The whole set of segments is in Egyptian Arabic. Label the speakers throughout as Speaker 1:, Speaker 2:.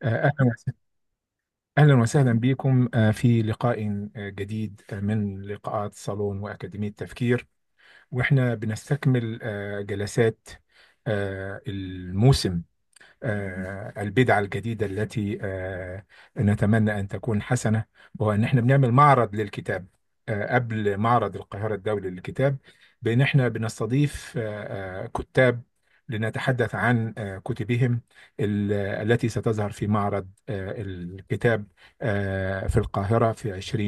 Speaker 1: أهلا وسهلا أهلا وسهلا بكم آه، في لقاء آه، جديد آه، من لقاءات صالون وأكاديمية تفكير وإحنا بنستكمل آه، جلسات آه، الموسم آه، البدعة الجديدة التي آه، نتمنى أن تكون حسنة وهو أن احنا بنعمل معرض للكتاب آه، قبل معرض القاهرة الدولي للكتاب بأن احنا بنستضيف آه، آه، كتاب لنتحدث عن آه، كتبهم ال- التي ستظهر في معرض آه، الكتاب آه، في القاهرة في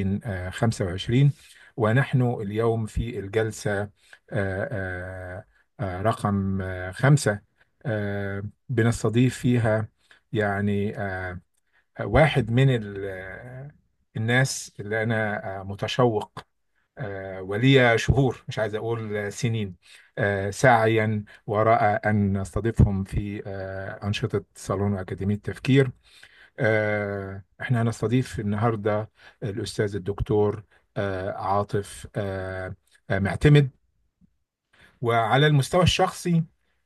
Speaker 1: 2025 ونحن اليوم في الجلسة آه، آه، آه، رقم آه، خمسة آه، بنستضيف فيها يعني آه، واحد من ال- آه، الناس اللي أنا آه، متشوق آه، ولي شهور مش عايز أقول سنين آه، سعيا وراء أن نستضيفهم في آه، أنشطة صالون وأكاديمية تفكير آه، احنا هنستضيف النهاردة الأستاذ الدكتور آه، عاطف آه، آه، معتمد وعلى المستوى الشخصي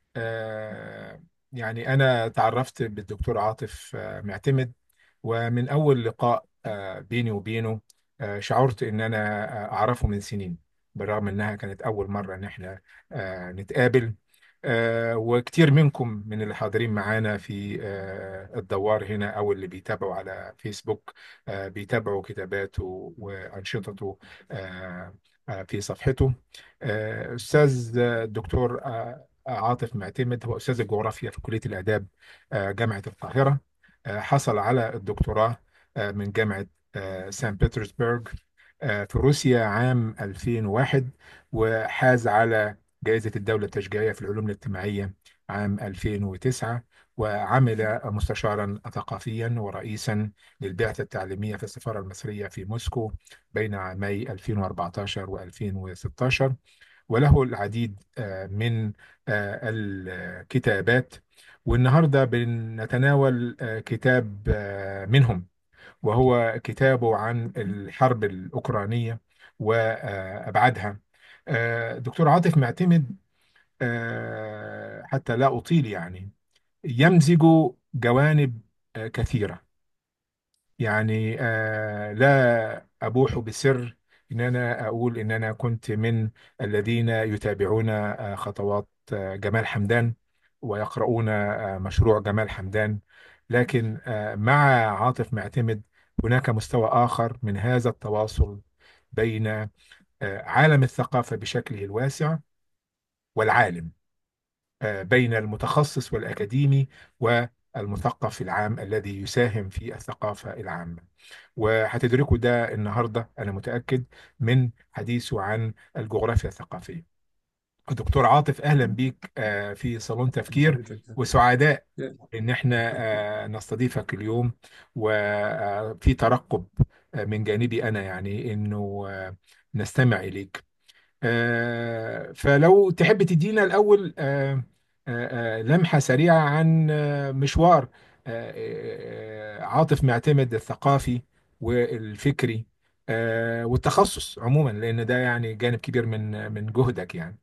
Speaker 1: آه، يعني أنا تعرفت بالدكتور عاطف آه، معتمد ومن أول لقاء آه، بيني وبينه آه، شعرت إن أنا آه، أعرفه من سنين بالرغم إنها كانت أول مرة إن إحنا آه، نتقابل آه، وكتير منكم من اللي حاضرين معانا في آه، الدوار هنا أو اللي بيتابعوا على فيسبوك آه، بيتابعوا كتاباته وأنشطته آه، آه، في صفحته آه، أستاذ الدكتور آه، عاطف معتمد هو أستاذ الجغرافيا في كلية الآداب آه، جامعة القاهرة آه، حصل على الدكتوراه آه، من جامعة آه، سان بطرسبرغ آه، في روسيا عام 2001 وحاز على جائزة الدولة التشجيعية في العلوم الاجتماعية عام 2009 وعمل مستشارا ثقافيا ورئيسا للبعثة التعليمية في السفارة المصرية في موسكو بين عامي 2014 و2016 وله العديد آه، من آه، الكتابات والنهارده بنتناول آه، كتاب آه، منهم وهو كتابه عن الحرب الأوكرانية وأبعادها آه، دكتور عاطف معتمد آه، حتى لا أطيل يعني يمزج جوانب آه، كثيرة يعني آه لا أبوح بسر إن أنا أقول إن أنا كنت من الذين يتابعون آه خطوات آه جمال حمدان ويقرؤون آه مشروع جمال حمدان لكن آه مع عاطف معتمد هناك مستوى آخر من هذا التواصل بين آه عالم الثقافة بشكله الواسع والعالم آه بين المتخصص والأكاديمي والمثقف العام الذي يساهم في الثقافة العامة وهتدركوا ده النهارده انا متاكد من حديثه عن الجغرافيا الثقافيه. دكتور عاطف اهلا بيك آه، في صالون تفكير وسعداء ان احنا آه، نستضيفك اليوم وفي ترقب آه، من جانبي انا يعني انه آه، نستمع اليك. آه، فلو تحب تدينا الأول آه، آه، آه، لمحة سريعة عن آه، مشوار آه، آه، عاطف معتمد الثقافي والفكري آه، والتخصص عموما لأن ده يعني جانب كبير من من جهدك يعني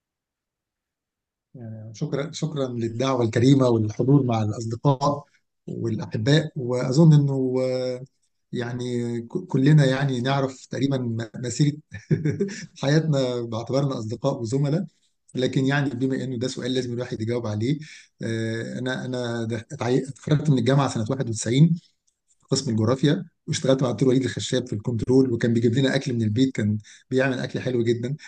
Speaker 2: يعني شكرا شكرا للدعوة الكريمة والحضور مع الأصدقاء والأحباء وأظن إنه آه، يعني ك- كلنا يعني نعرف تقريبا م- مسيرة حياتنا باعتبارنا أصدقاء وزملاء لكن يعني بما إنه ده سؤال لازم الواحد يجاوب عليه آه، أنا أنا ده- اتعي- اتخرجت من الجامعة سنة 91 قسم الجغرافيا واشتغلت مع الدكتور وليد الخشاب في الكنترول وكان بيجيب لنا أكل من البيت كان بيعمل أكل حلو جدا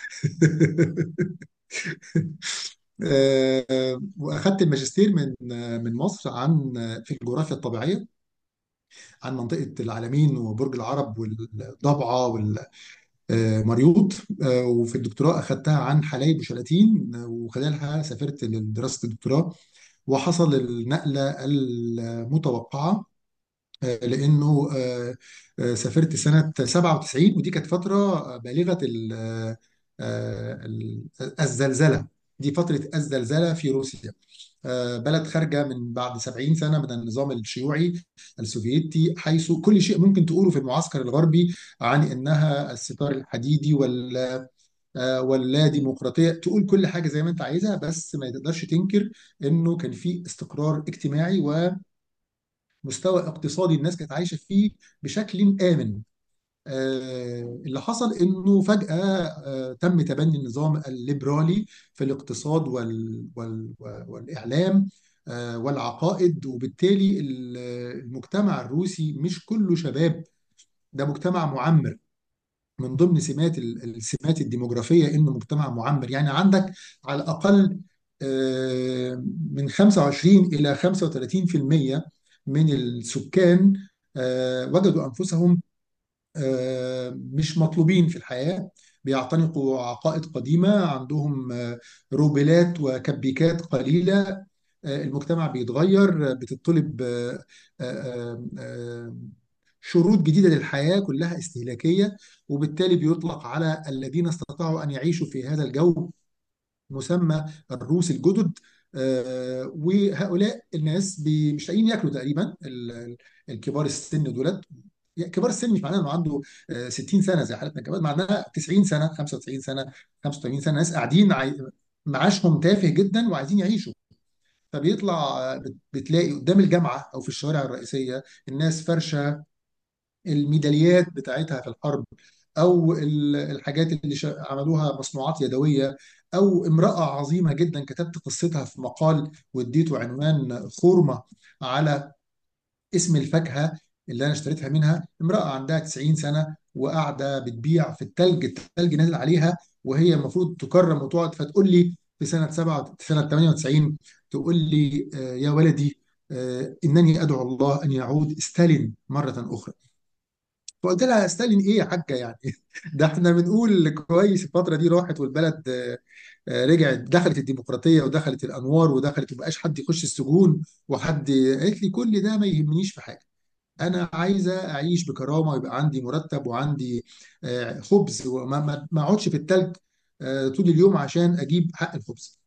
Speaker 2: آه، واخدت الماجستير من آه، من مصر عن آه، في الجغرافيا الطبيعيه عن منطقه العلمين وبرج العرب والضبعه والمريوط وفي الدكتوراه اخدتها عن حلايب وشلاتين آه، وخلالها سافرت لدراسه الدكتوراه وحصل النقله المتوقعه آه، لانه آه، آه، سافرت سنه 97 ودي كانت فتره بالغه ال- آه، آه، الزلزله دي فتره الزلزله في روسيا آه، بلد خارجة من بعد 70 سنة من النظام الشيوعي السوفيتي حيث كل شيء ممكن تقوله في المعسكر الغربي عن إنها الستار الحديدي ولا آه، ولا ديمقراطية تقول كل حاجة زي ما أنت عايزها بس ما تقدرش تنكر إنه كان في استقرار اجتماعي مستوى اقتصادي الناس كانت عايشه فيه بشكل امن آه، اللي حصل انه فجاه آه، تم تبني النظام الليبرالي في الاقتصاد وال وال والاعلام آه، والعقائد وبالتالي ال- المجتمع الروسي مش كله شباب ده مجتمع معمر من ضمن سمات ال- السمات الديموغرافية إنه مجتمع معمر يعني عندك على الأقل آه، من 25 إلى 35% من السكان آه، وجدوا أنفسهم آه، مش مطلوبين في الحياة بيعتنقوا عقائد قديمة عندهم آه، روبلات وكبيكات قليلة آه، المجتمع بيتغير آه، بتطلب آه، آه، آه، شروط جديدة للحياة كلها استهلاكية وبالتالي بيطلق على الذين استطاعوا أن يعيشوا في هذا الجو مسمى الروس الجدد آه، وهؤلاء الناس بي- مش لاقيين ياكلوا تقريبا ال- ال- الكبار السن دولت يعني كبار السن مش معناه انه عنده آه، 60 سنه زي حالتنا كمان معناها 90 سنه 95 سنه 85 سنه ناس قاعدين عاي... معاشهم تافه جدا وعايزين يعيشوا فبيطلع آه، بت- بتلاقي قدام الجامعه او في الشوارع الرئيسيه الناس فرشه الميداليات بتاعتها في الحرب او ال- الحاجات اللي شا- عملوها مصنوعات يدويه او امراه عظيمه جدا كتبت قصتها في مقال واديته عنوان خرمه على اسم الفاكهه اللي انا اشتريتها منها امراه عندها 90 سنه وقاعده بتبيع في التلج التلج نازل عليها وهي المفروض تكرم وتقعد فتقول لي في سنه 7 سنه 98 تقول لي آه، يا ولدي آه، انني ادعو الله ان يعود ستالين مره اخرى فقلت لها ستالين ايه يا حاجه يعني ده احنا بنقول كويس الفتره دي راحت والبلد آه، آه، رجعت دخلت الديمقراطيه ودخلت الانوار ودخلت ومبقاش حد يخش السجون وحد قالت لي كل ده ما يهمنيش في حاجه انا عايزه اعيش بكرامه ويبقى عندي مرتب وعندي آه، خبز وما ما ما اقعدش في التلج آه، طول اليوم عشان اجيب حق الخبز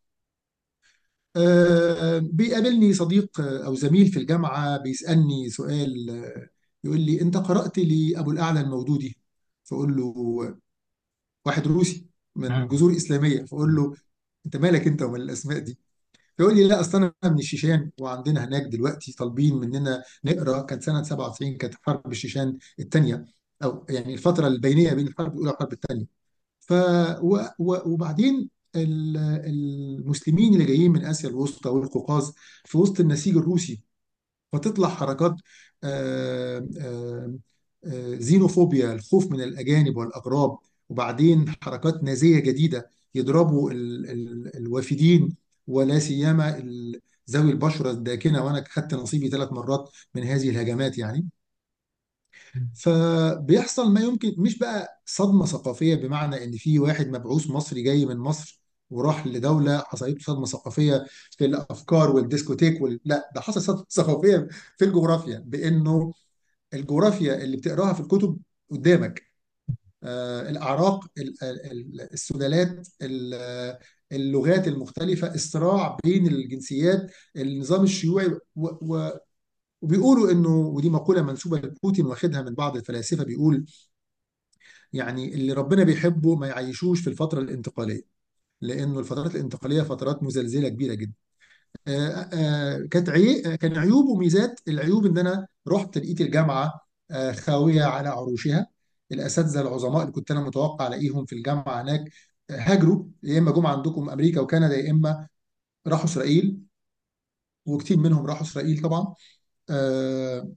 Speaker 2: آه، بيقابلني صديق آه، او زميل في الجامعه بيسالني سؤال آه، يقول لي انت قرات لابو الاعلى المودودي فاقول له واحد روسي من
Speaker 1: مم.
Speaker 2: جذور اسلاميه فاقول له انت مالك انت ومال الاسماء دي فيقول لي لا اصل انا من الشيشان وعندنا هناك دلوقتي طالبين مننا نقرا كانت سنه 97 كانت حرب الشيشان الثانيه او يعني الفتره البينيه بين الحرب الاولى والحرب الثانيه ف و... و... وبعدين ال- المسلمين اللي جايين من اسيا الوسطى والقوقاز في وسط النسيج الروسي فتطلع حركات آه، آه، آه، زينوفوبيا الخوف من الأجانب والأغراب وبعدين حركات نازية جديدة يضربوا ال- ال- الوافدين ولا سيما ال- ذوي البشرة الداكنة وأنا خدت نصيبي ثلاث مرات من هذه الهجمات يعني فبيحصل ما يمكن مش بقى صدمة ثقافية بمعنى إن في واحد مبعوث مصري جاي من مصر وراح لدولة حصلت له صدمة ثقافية في الأفكار والديسكوتيك وال... لا ده حصل صدمة ثقافية في الجغرافيا بإنه الجغرافيا اللي بتقراها في الكتب قدامك آه الأعراق ال- ال- السلالات ال- اللغات المختلفة الصراع بين الجنسيات النظام الشيوعي و... و... وبيقولوا انه ودي مقوله منسوبه لبوتين واخدها من بعض الفلاسفه بيقول يعني اللي ربنا بيحبه ما يعيشوش في الفترة الانتقالية لأنه الفترات الانتقالية فترات مزلزلة كبيرة جدا آه، آه، كانت عي... كان عيوب وميزات العيوب إن أنا رحت لقيت الجامعة آه، خاوية على عروشها الأساتذة العظماء اللي كنت أنا متوقع ألاقيهم في الجامعة هناك آه، هاجروا يا إما جم عندكم أمريكا وكندا يا إما راحوا إسرائيل وكتير منهم راحوا إسرائيل طبعا آه،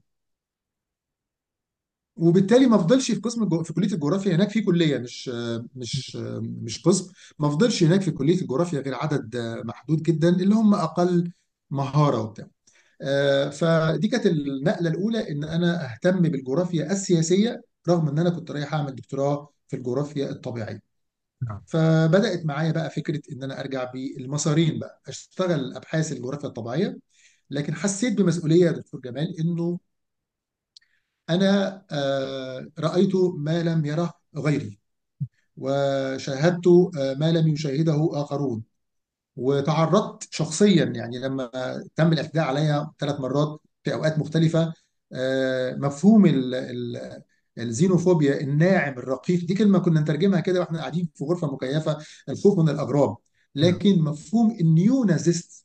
Speaker 2: وبالتالي ما فضلش في قسم الجو... في كليه الجغرافيا هناك في كليه مش مش مش قسم ما فضلش هناك في كليه الجغرافيا غير عدد محدود جدا اللي هم اقل مهاره وبتاع آه، فدي كانت النقله الاولى ان انا اهتم بالجغرافيا السياسيه رغم ان انا كنت رايح اعمل دكتوراه في الجغرافيا الطبيعيه
Speaker 1: نعم
Speaker 2: فبدات معايا بقى فكره ان انا ارجع بالمسارين بقى اشتغل ابحاث الجغرافيا الطبيعيه لكن حسيت بمسؤوليه يا دكتور جمال انه أنا آه، رأيت ما لم يره غيري وشاهدت آه، ما لم يشاهده آخرون وتعرضت شخصيا يعني لما تم الاعتداء عليا ثلاث مرات في أوقات مختلفة آه، مفهوم ال- ال- الزينوفوبيا الناعم الرقيق دي كلمة كنا نترجمها كده واحنا قاعدين في غرفة مكيفة الخوف من الأغراب
Speaker 1: نعم
Speaker 2: لكن مفهوم النيو نازيست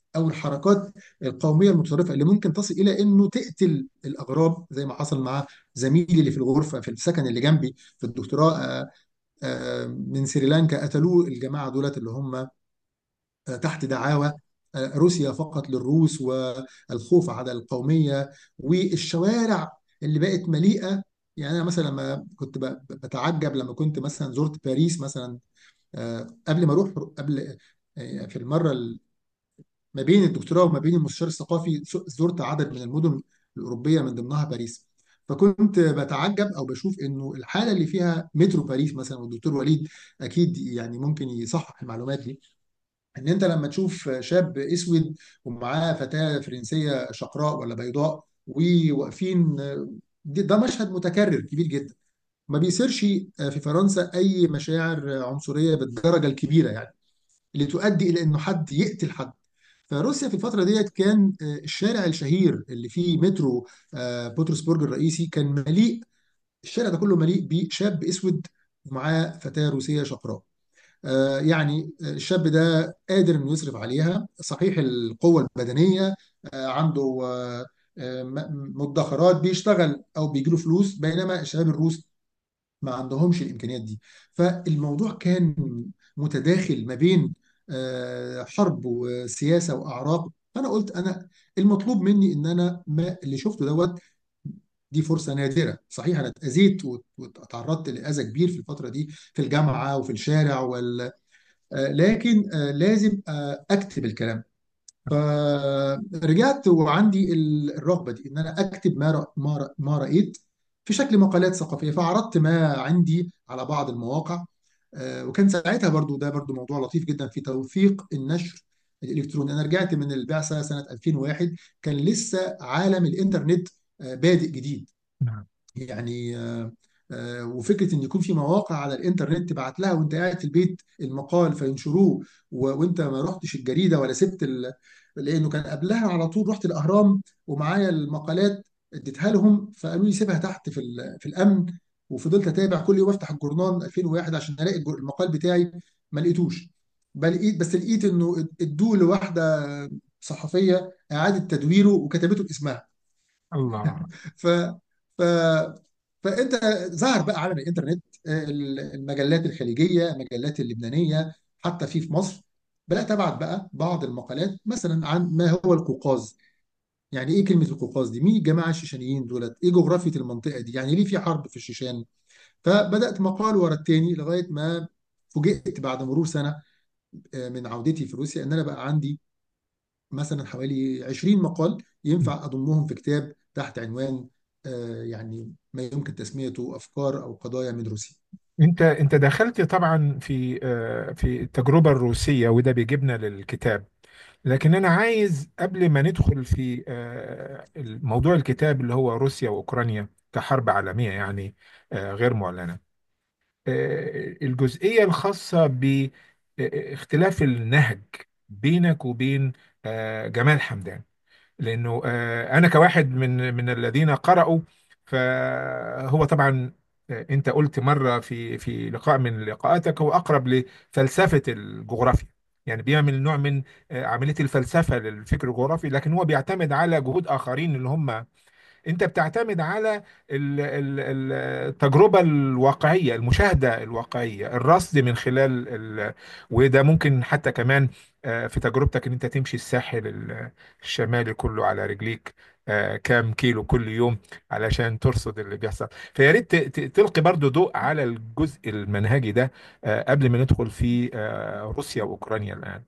Speaker 2: او الحركات القوميه المتطرفه اللي ممكن تصل الى انه تقتل الاغراب زي ما حصل مع زميلي اللي في الغرفه في السكن اللي جنبي في الدكتوراه آه، آه، من سريلانكا قتلوه الجماعه دولت اللي هم آه، تحت دعاوى آه، روسيا فقط للروس والخوف على القوميه والشوارع اللي بقت مليئه يعني انا مثلا لما كنت ب- بتعجب لما كنت مثلا زرت باريس مثلا آه، قبل ما اروح قبل آه، في المره ما بين الدكتوراه وما بين المستشار الثقافي زرت عدد من المدن الأوروبية من ضمنها باريس فكنت بتعجب أو بشوف إنه الحالة اللي فيها مترو باريس مثلا والدكتور وليد أكيد يعني ممكن يصحح المعلومات دي إن أنت لما تشوف شاب أسود ومعاه فتاة فرنسية شقراء ولا بيضاء وواقفين ده ده مشهد متكرر كبير جدا ما بيصيرش في فرنسا أي مشاعر عنصرية بالدرجة الكبيرة يعني اللي تؤدي الى انه حد يقتل حد فروسيا في الفتره ديت كان آه، الشارع الشهير اللي فيه مترو آه، بطرسبرج الرئيسي كان مليء الشارع ده كله مليء بشاب اسود ومعاه فتاه روسيه شقراء آه، يعني آه، الشاب ده قادر انه يصرف عليها صحيح القوه البدنيه آه، عنده آه، آه، م- مدخرات بيشتغل او بيجيله فلوس بينما الشباب الروس ما عندهمش الامكانيات دي فالموضوع كان متداخل ما بين آه، حرب وسياسه واعراق فانا قلت انا المطلوب مني ان انا ما اللي شفته دوت دي فرصه نادره صحيح انا اتاذيت وت- وتعرضت لاذى كبير في الفتره دي في الجامعه وفي الشارع وال... آه، لكن آه، لازم آه، اكتب الكلام فرجعت وعندي ال- الرغبه دي ان انا اكتب ما رأ- ما رأ- ما رايت في شكل مقالات ثقافيه فعرضت ما عندي على بعض المواقع آه، وكان ساعتها برضو ده برضو موضوع لطيف جدا في توثيق النشر الالكتروني انا رجعت من البعثه سنه 2001 كان لسه عالم الانترنت آه، بادئ جديد
Speaker 1: نعم
Speaker 2: يعني آه، آه، وفكره ان يكون في مواقع على الانترنت تبعت لها وانت قاعد في البيت المقال فينشروه و- وانت ما رحتش الجريده ولا سبت ال... لانه كان قبلها على طول رحت الاهرام ومعايا المقالات اديتها لهم فقالوا لي سيبها تحت في ال... في الامن وفضلت اتابع كل يوم افتح الجورنال 2001 عشان الاقي الجر- المقال بتاعي ما لقيتوش بل لقيت بس لقيت انه ادوه لواحده صحفيه اعاده تدويره وكتبته باسمها
Speaker 1: الله
Speaker 2: ف ف فانت ظهر بقى عالم الانترنت آه، المجلات الخليجيه المجلات اللبنانيه حتى في في مصر بدات ابعت بقى بعض المقالات مثلا عن ما هو القوقاز يعني ايه كلمه القوقاز دي مين الجماعه الشيشانيين دولت ايه جغرافيه المنطقه دي يعني ليه في حرب في الشيشان فبدات مقال ورا التاني لغايه ما فوجئت بعد مرور سنه آه، من عودتي في روسيا ان انا بقى عندي مثلا حوالي 20 مقال ينفع أضمهم في كتاب تحت عنوان آه، يعني ما يمكن تسميته أفكار أو قضايا من روسيا
Speaker 1: انت انت دخلت طبعا في آه، في التجربه الروسيه وده بيجيبنا للكتاب لكن انا عايز قبل ما ندخل في آه، موضوع الكتاب اللي هو روسيا واوكرانيا كحرب عالميه يعني آه، غير معلنه آه، الجزئيه الخاصه باختلاف النهج بينك وبين آه، جمال حمدان لانه آه، انا كواحد من من الذين قرأوا فهو طبعا آه، انت قلت مره في في لقاء من لقاءاتك هو اقرب لفلسفه الجغرافيا يعني بيعمل نوع من آه، عمليه الفلسفه للفكر الجغرافي لكن هو بيعتمد على جهود اخرين اللي هم انت بتعتمد على ال- ال- ال- التجربة الواقعية المشاهدة الواقعية الرصد من خلال ال... وده ممكن حتى كمان آه، في تجربتك ان انت تمشي الساحل ال- الشمالي كله على رجليك آه، كام كيلو كل يوم علشان ترصد اللي بيحصل فيا ريت ت- ت- تلقي برضو ضوء على الجزء المنهجي ده آه، قبل ما ندخل في آه، روسيا واوكرانيا الان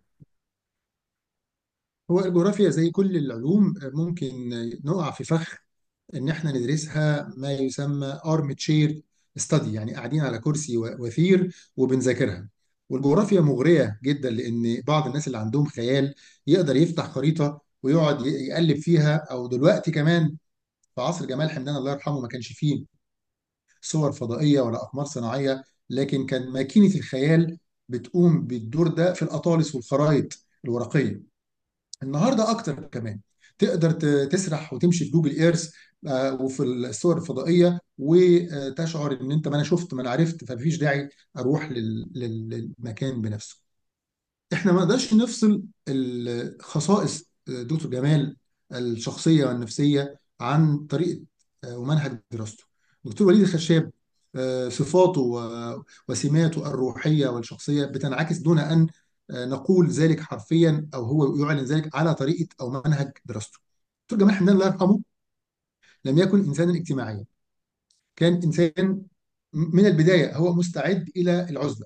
Speaker 2: هو الجغرافيا زي كل العلوم آه، ممكن نقع في فخ إن إحنا ندرسها ما يسمى arm chair study يعني قاعدين على كرسي و- وثير وبنذاكرها والجغرافيا مغرية جدا لأن بعض الناس اللي عندهم خيال يقدر يفتح خريطة ويقعد ي- يقلب فيها أو دلوقتي كمان في عصر جمال حمدان الله يرحمه ما كانش فيه صور فضائية ولا أقمار صناعية لكن كان ماكينة الخيال بتقوم بالدور ده في الأطالس والخرائط الورقية النهاردة أكتر كمان تقدر ت- تسرح وتمشي في جوجل ايرث آه، وفي الصور الفضائية وتشعر إن أنت ما أنا شفت ما أنا عرفت فمفيش داعي أروح لل- لل- للمكان بنفسه احنا ما نقدرش نفصل الخصائص دكتور جمال الشخصيه والنفسيه عن طريقه ومنهج دراسته دكتور وليد الخشاب آه، صفاته و- وسماته الروحيه والشخصيه بتنعكس دون ان آه، نقول ذلك حرفيا او هو يعلن ذلك على طريقه او منهج دراسته دكتور جمال حمدان الله يرحمه لم يكن انسانا اجتماعيا كان انسان من البدايه هو مستعد الى العزله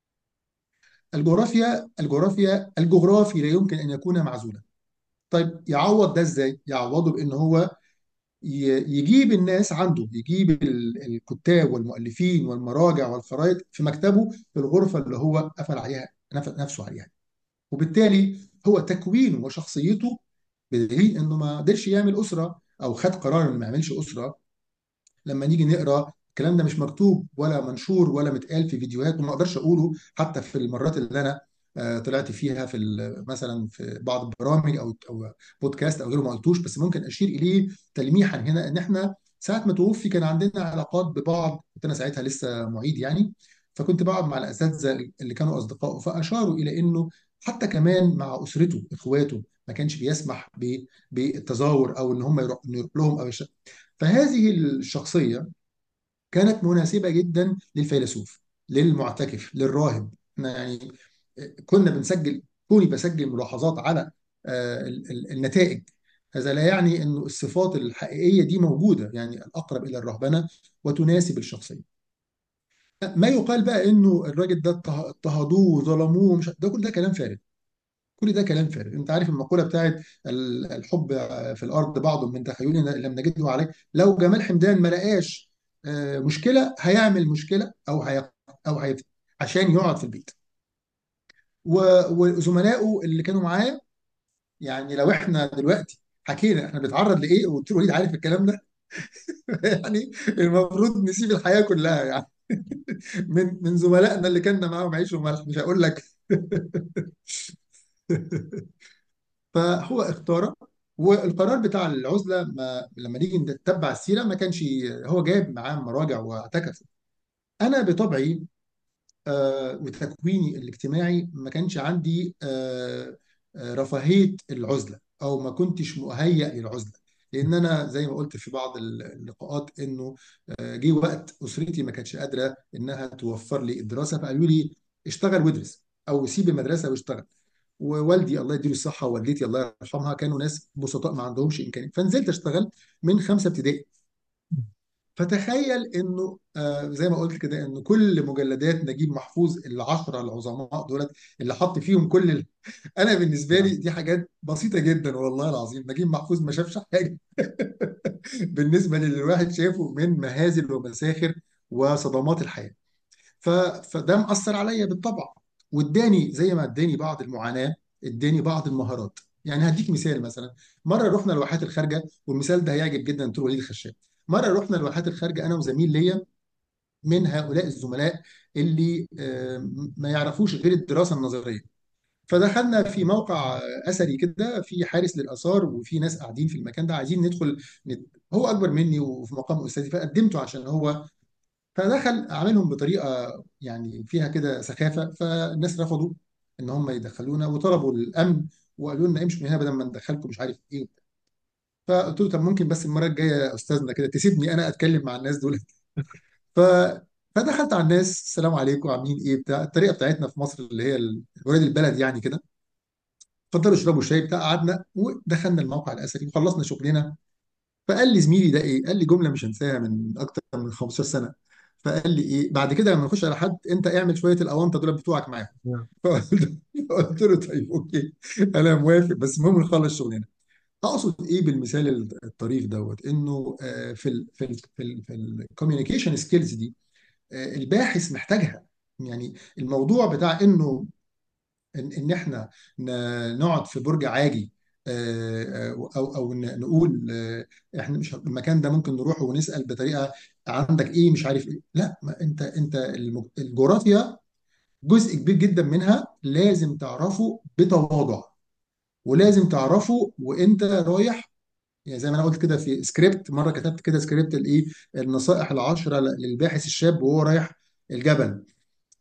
Speaker 2: الجغرافيا الجغرافيا الجغرافي لا يمكن ان يكون معزولا طيب يعوض ده ازاي يعوضه بان هو ي- يجيب الناس عنده يجيب ال- الكتاب والمؤلفين والمراجع والخرائط في مكتبه في الغرفه اللي هو قفل عليها نف- نفسه عليها وبالتالي هو تكوينه وشخصيته بدليل انه ما قدرش يعمل اسره او خد قرار انه ما يعملش اسره لما نيجي نقرا الكلام ده مش مكتوب ولا منشور ولا متقال في فيديوهات وما اقدرش اقوله حتى في المرات اللي انا آه، طلعت فيها في ال- مثلا في بعض البرامج او او بودكاست او غيره ما قلتوش بس ممكن اشير اليه تلميحا هنا ان احنا ساعه ما توفي كان عندنا علاقات ببعض كنت انا ساعتها لسه معيد يعني فكنت بقعد مع الاساتذه اللي كانوا اصدقائه فاشاروا الى انه حتى كمان مع اسرته اخواته ما كانش بيسمح ب- بالتزاور او ان هم يروح إنه يروح لهم او يش- فهذه الشخصيه كانت مناسبة جدا للفيلسوف للمعتكف للراهب احنا يعني كنا بنسجل كوني بسجل ملاحظات على آه، ال- ال- النتائج هذا لا يعني انه الصفات الحقيقية دي موجودة يعني الأقرب إلى الرهبنة وتناسب الشخصية ما يقال بقى انه الراجل ده اضطه- اضطهدوه وظلموه مش ده كل ده كلام فارغ كل ده كلام فارغ انت عارف المقوله بتاعت ال- الحب في الارض بعض من تخيلنا لم نجده عليه لو جمال حمدان ما لقاش آه، مشكله هيعمل مشكله او هي او هي عشان يقعد في البيت و- وزملائه اللي كانوا معاه يعني لو احنا دلوقتي حكينا احنا بنتعرض لايه وقلت له وليد عارف الكلام ده يعني المفروض نسيب الحياه كلها يعني من من زملائنا اللي كنا معاهم عيش وملح مش هقول لك فهو اختار والقرار بتاع العزله ما لما نيجي نتبع السيره ما كانش هو جايب معاه مراجع واعتكف انا بطبعي آه، وتكويني الاجتماعي ما كانش عندي آه، آه، رفاهيه العزله او ما كنتش مهيأ للعزله لان انا زي ما قلت في بعض اللقاءات انه آه، جه وقت اسرتي ما كانتش قادره انها توفر لي الدراسه فقالوا لي اشتغل وادرس او سيب المدرسه واشتغل ووالدي الله يديله الصحه ووالدتي الله يرحمها كانوا ناس بسطاء ما عندهمش امكانيات فنزلت اشتغل من خمسه ابتدائي فتخيل انه آه زي ما قلت كده انه كل مجلدات نجيب محفوظ العشره العظماء دولت اللي حط فيهم كل ال... انا بالنسبه لي دي حاجات بسيطه جدا والله العظيم نجيب محفوظ ما شافش حاجه بالنسبه للي الواحد شافه من مهازل ومساخر وصدمات الحياه ف... فده مأثر عليا بالطبع واداني زي ما اداني بعض المعاناة اداني بعض المهارات يعني هديك مثال مثلا مرة رحنا الواحات الخارجة والمثال ده هيعجب جدا دكتور وليد الخشاب مرة رحنا الواحات الخارجة أنا وزميل ليا من هؤلاء الزملاء اللي آه، ما يعرفوش غير الدراسة النظرية فدخلنا في موقع أثري كده في حارس للآثار وفي ناس قاعدين في المكان ده عايزين ندخل نت... هو أكبر مني وفي مقام أستاذي فقدمته عشان هو فدخل عاملهم بطريقه يعني فيها كده سخافه فالناس رفضوا ان هم يدخلونا وطلبوا الامن وقالوا لنا امشوا من هنا بدل ما ندخلكم مش عارف ايه فقلت له طب ممكن بس المره الجايه يا استاذنا كده تسيبني انا اتكلم مع الناس دول ف فدخلت على الناس السلام عليكم عاملين ايه بتاع الطريقه بتاعتنا في مصر اللي هي ال- ولاد البلد يعني كده اتفضلوا اشربوا شاي بتاع قعدنا ودخلنا الموقع الاثري وخلصنا شغلنا فقال لي زميلي ده ايه؟ قال لي جمله مش هنساها من اكتر من 15 سنه فقال لي ايه بعد كده لما نخش على حد انت اعمل شويه الاونطه دول بتوعك معاهم فقلت فقلت له طيب اوكي انا موافق بس المهم نخلص شغلنا اقصد ايه بالمثال الطريف دوت انه آه، في ال في ال في ال في الكوميونيكيشن سكيلز دي آه، الباحث محتاجها يعني الموضوع بتاع انه ان إن احنا ن- نقعد في برج عاجي آه، آه، او او ن- نقول آه، احنا مش المكان ده ممكن نروح ونسال بطريقه عندك ايه مش عارف ايه لا ما انت انت الم- الجغرافيا جزء كبير جدا منها لازم تعرفه بتواضع ولازم تعرفه وانت رايح يعني زي ما انا قلت كده في سكريبت مره كتبت كده سكريبت الايه النصائح العشره للباحث الشاب وهو رايح الجبل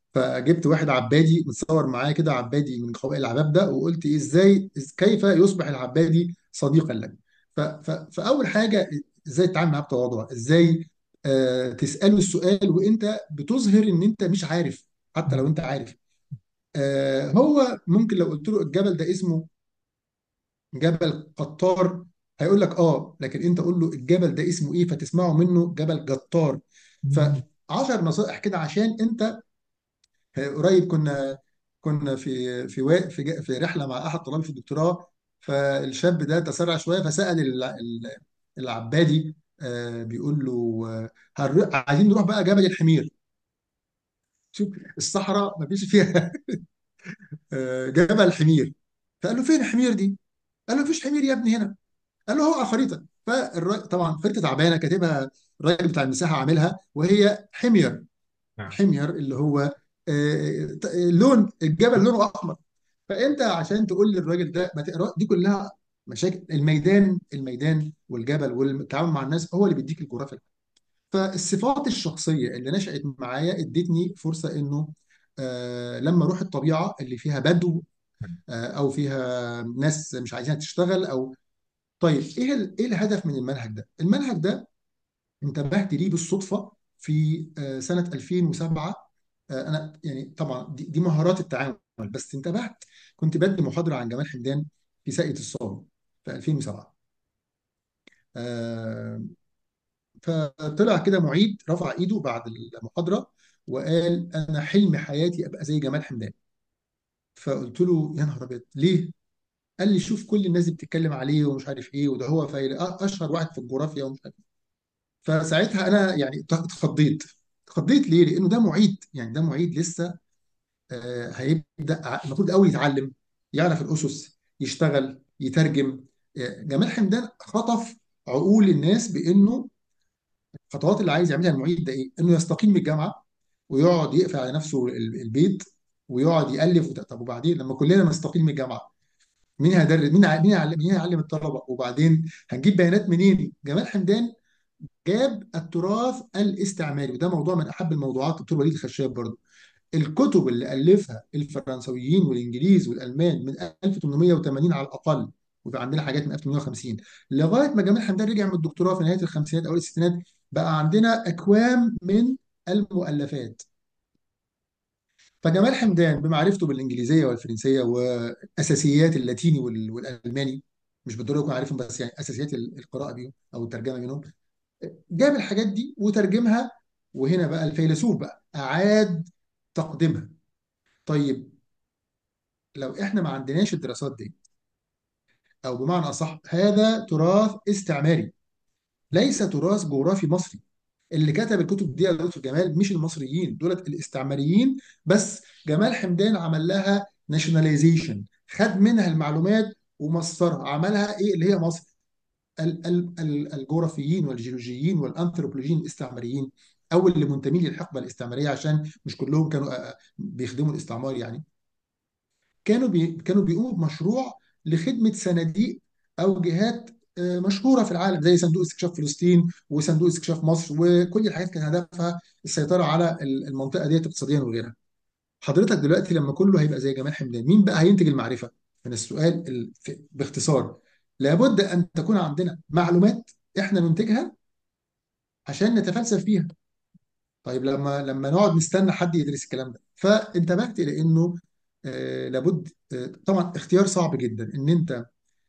Speaker 2: فجبت واحد عبادي متصور معايا كده عبادي من قبائل العباب ده وقلت إيه ازاي إز- كيف يصبح العبادي صديقا لك ف- ف- فاول حاجه ازاي تتعامل معاه بتواضع ازاي آه تساله السؤال وانت بتظهر ان انت مش عارف حتى لو انت عارف آه هو ممكن لو قلت له الجبل ده اسمه جبل قطار هيقول لك اه لكن انت قول له الجبل ده اسمه ايه فتسمعه منه جبل جطار فعشر نصائح كده عشان انت قريب كنا كنا في في وا- في ج- في رحله مع احد طلاب في الدكتوراه فالشاب ده تسرع شويه فسال ال- ال- العبادي آه، بيقول له آه، هنروح- عايزين نروح بقى جبل الحمير شوف الصحراء ما فيش فيها آه، جبل الحمير فقال له فين الحمير دي؟ قال له مفيش حمير يا ابني هنا قال له هو على الخريطه فالراجل طبعا خريطه تعبانه كاتبها الراجل بتاع المساحه عاملها وهي حمير
Speaker 1: نعم
Speaker 2: حمير اللي هو آه، ت- لون الجبل لونه احمر فانت عشان تقول للراجل ده ما تقرا دي كلها مشاكل الميدان الميدان والجبل والتعامل مع الناس هو اللي بيديك الجغرافيا فالصفات الشخصيه اللي نشأت معايا ادتني فرصه انه آه لما اروح الطبيعه اللي فيها بدو آه او فيها ناس مش عايزينها تشتغل او طيب ايه ال- ايه الهدف من المنهج ده؟ المنهج ده انتبهت ليه بالصدفه في آه، سنه 2007 آه، انا يعني طبعا دي, دي مهارات التعامل بس انتبهت كنت بدي محاضره عن جمال حمدان في ساقية الصاوي في 2007 آه، فطلع كده معيد رفع ايده بعد المحاضره وقال انا حلم حياتي ابقى زي جمال حمدان فقلت له يا نهار ابيض ليه؟ قال لي شوف كل الناس دي بتتكلم عليه ومش عارف ايه وده هو فايل اشهر واحد في الجغرافيا ومش عارف فساعتها انا يعني اتخضيت اتخضيت ليه؟ لانه ده معيد يعني ده معيد لسه آه، هيبدا ع- المفروض قوي يتعلم يعرف الاسس يشتغل يترجم آه، جمال حمدان خطف عقول الناس بانه الخطوات اللي عايز يعملها المعيد ده ايه؟ انه يستقيل من الجامعه ويقعد يقفل على نفسه ال- البيت ويقعد يالف وت- طب وبعدين لما كلنا نستقيل من الجامعه مين هيدرس مين ع- مين هيعلم مين هيعلم الطلبه وبعدين هنجيب بيانات منين؟ جمال حمدان جاب التراث الاستعماري وده موضوع من احب الموضوعات دكتور وليد الخشاب برضه الكتب اللي الفها الفرنسويين والانجليز والالمان من 1880 على الاقل وفي عندنا حاجات من 1850 لغايه ما جمال حمدان رجع من الدكتوراه في نهايه الخمسينات او الستينات بقى عندنا اكوام من المؤلفات فجمال حمدان بمعرفته بالانجليزيه والفرنسيه واساسيات اللاتيني وال- والالماني مش بالضروره يكون عارفهم بس يعني اساسيات القراءه بيهم او الترجمه منهم جاب الحاجات دي وترجمها وهنا بقى الفيلسوف بقى أعاد تقديمها طيب لو احنا ما عندناش الدراسات دي او بمعنى اصح هذا تراث استعماري ليس تراث جغرافي مصري اللي كتب الكتب دي يا دكتور جمال مش المصريين دولت الاستعماريين بس جمال حمدان عمل لها ناشوناليزيشن خد منها المعلومات ومصرها عملها ايه اللي هي مصر ال- ال- ال- الجغرافيين والجيولوجيين والانثروبولوجيين الاستعماريين او اللي منتمين للحقبه الاستعماريه عشان مش كلهم كانوا آه، آه، بيخدموا الاستعمار يعني كانوا بي كانوا بيقوموا بمشروع لخدمه صناديق او جهات آه، مشهوره في العالم زي صندوق استكشاف فلسطين وصندوق استكشاف مصر وكل الحاجات كان هدفها السيطره على ال- المنطقه ديت اقتصاديا وغيرها. حضرتك دلوقتي لما كله هيبقى زي جمال حمدان مين بقى هينتج المعرفه؟ من السؤال ال- في- باختصار لابد ان تكون عندنا معلومات احنا ننتجها عشان نتفلسف فيها. طيب لما لما نقعد نستنى حد يدرس الكلام ده فانتبهت الى انه آه لابد آه طبعا اختيار صعب جدا ان انت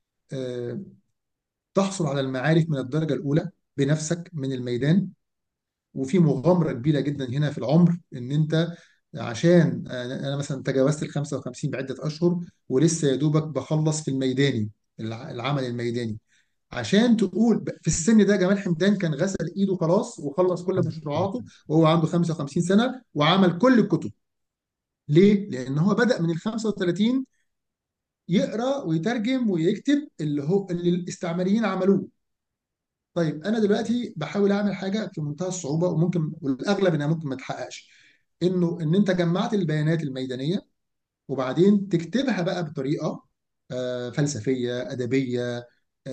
Speaker 2: آه تحصل على المعارف من الدرجه الاولى بنفسك من الميدان وفي مغامره كبيره جدا هنا في العمر ان انت عشان انا أنا مثلا تجاوزت ال 55 بعده اشهر ولسه يا دوبك بخلص في الميداني الع- العمل الميداني عشان تقول ب- في السن ده جمال حمدان كان غسل ايده خلاص وخلص كل مشروعاته وهو عنده 55 سنه وعمل كل الكتب ليه؟ لان هو بدأ من ال 35 يقرا ويترجم ويكتب اللي هو اللي الاستعماريين عملوه طيب انا دلوقتي بحاول اعمل حاجه في منتهى الصعوبه وممكن والاغلب انها ممكن ما تحققش انه ان انت جمعت البيانات الميدانيه وبعدين تكتبها بقى بطريقه آه، فلسفيه ادبيه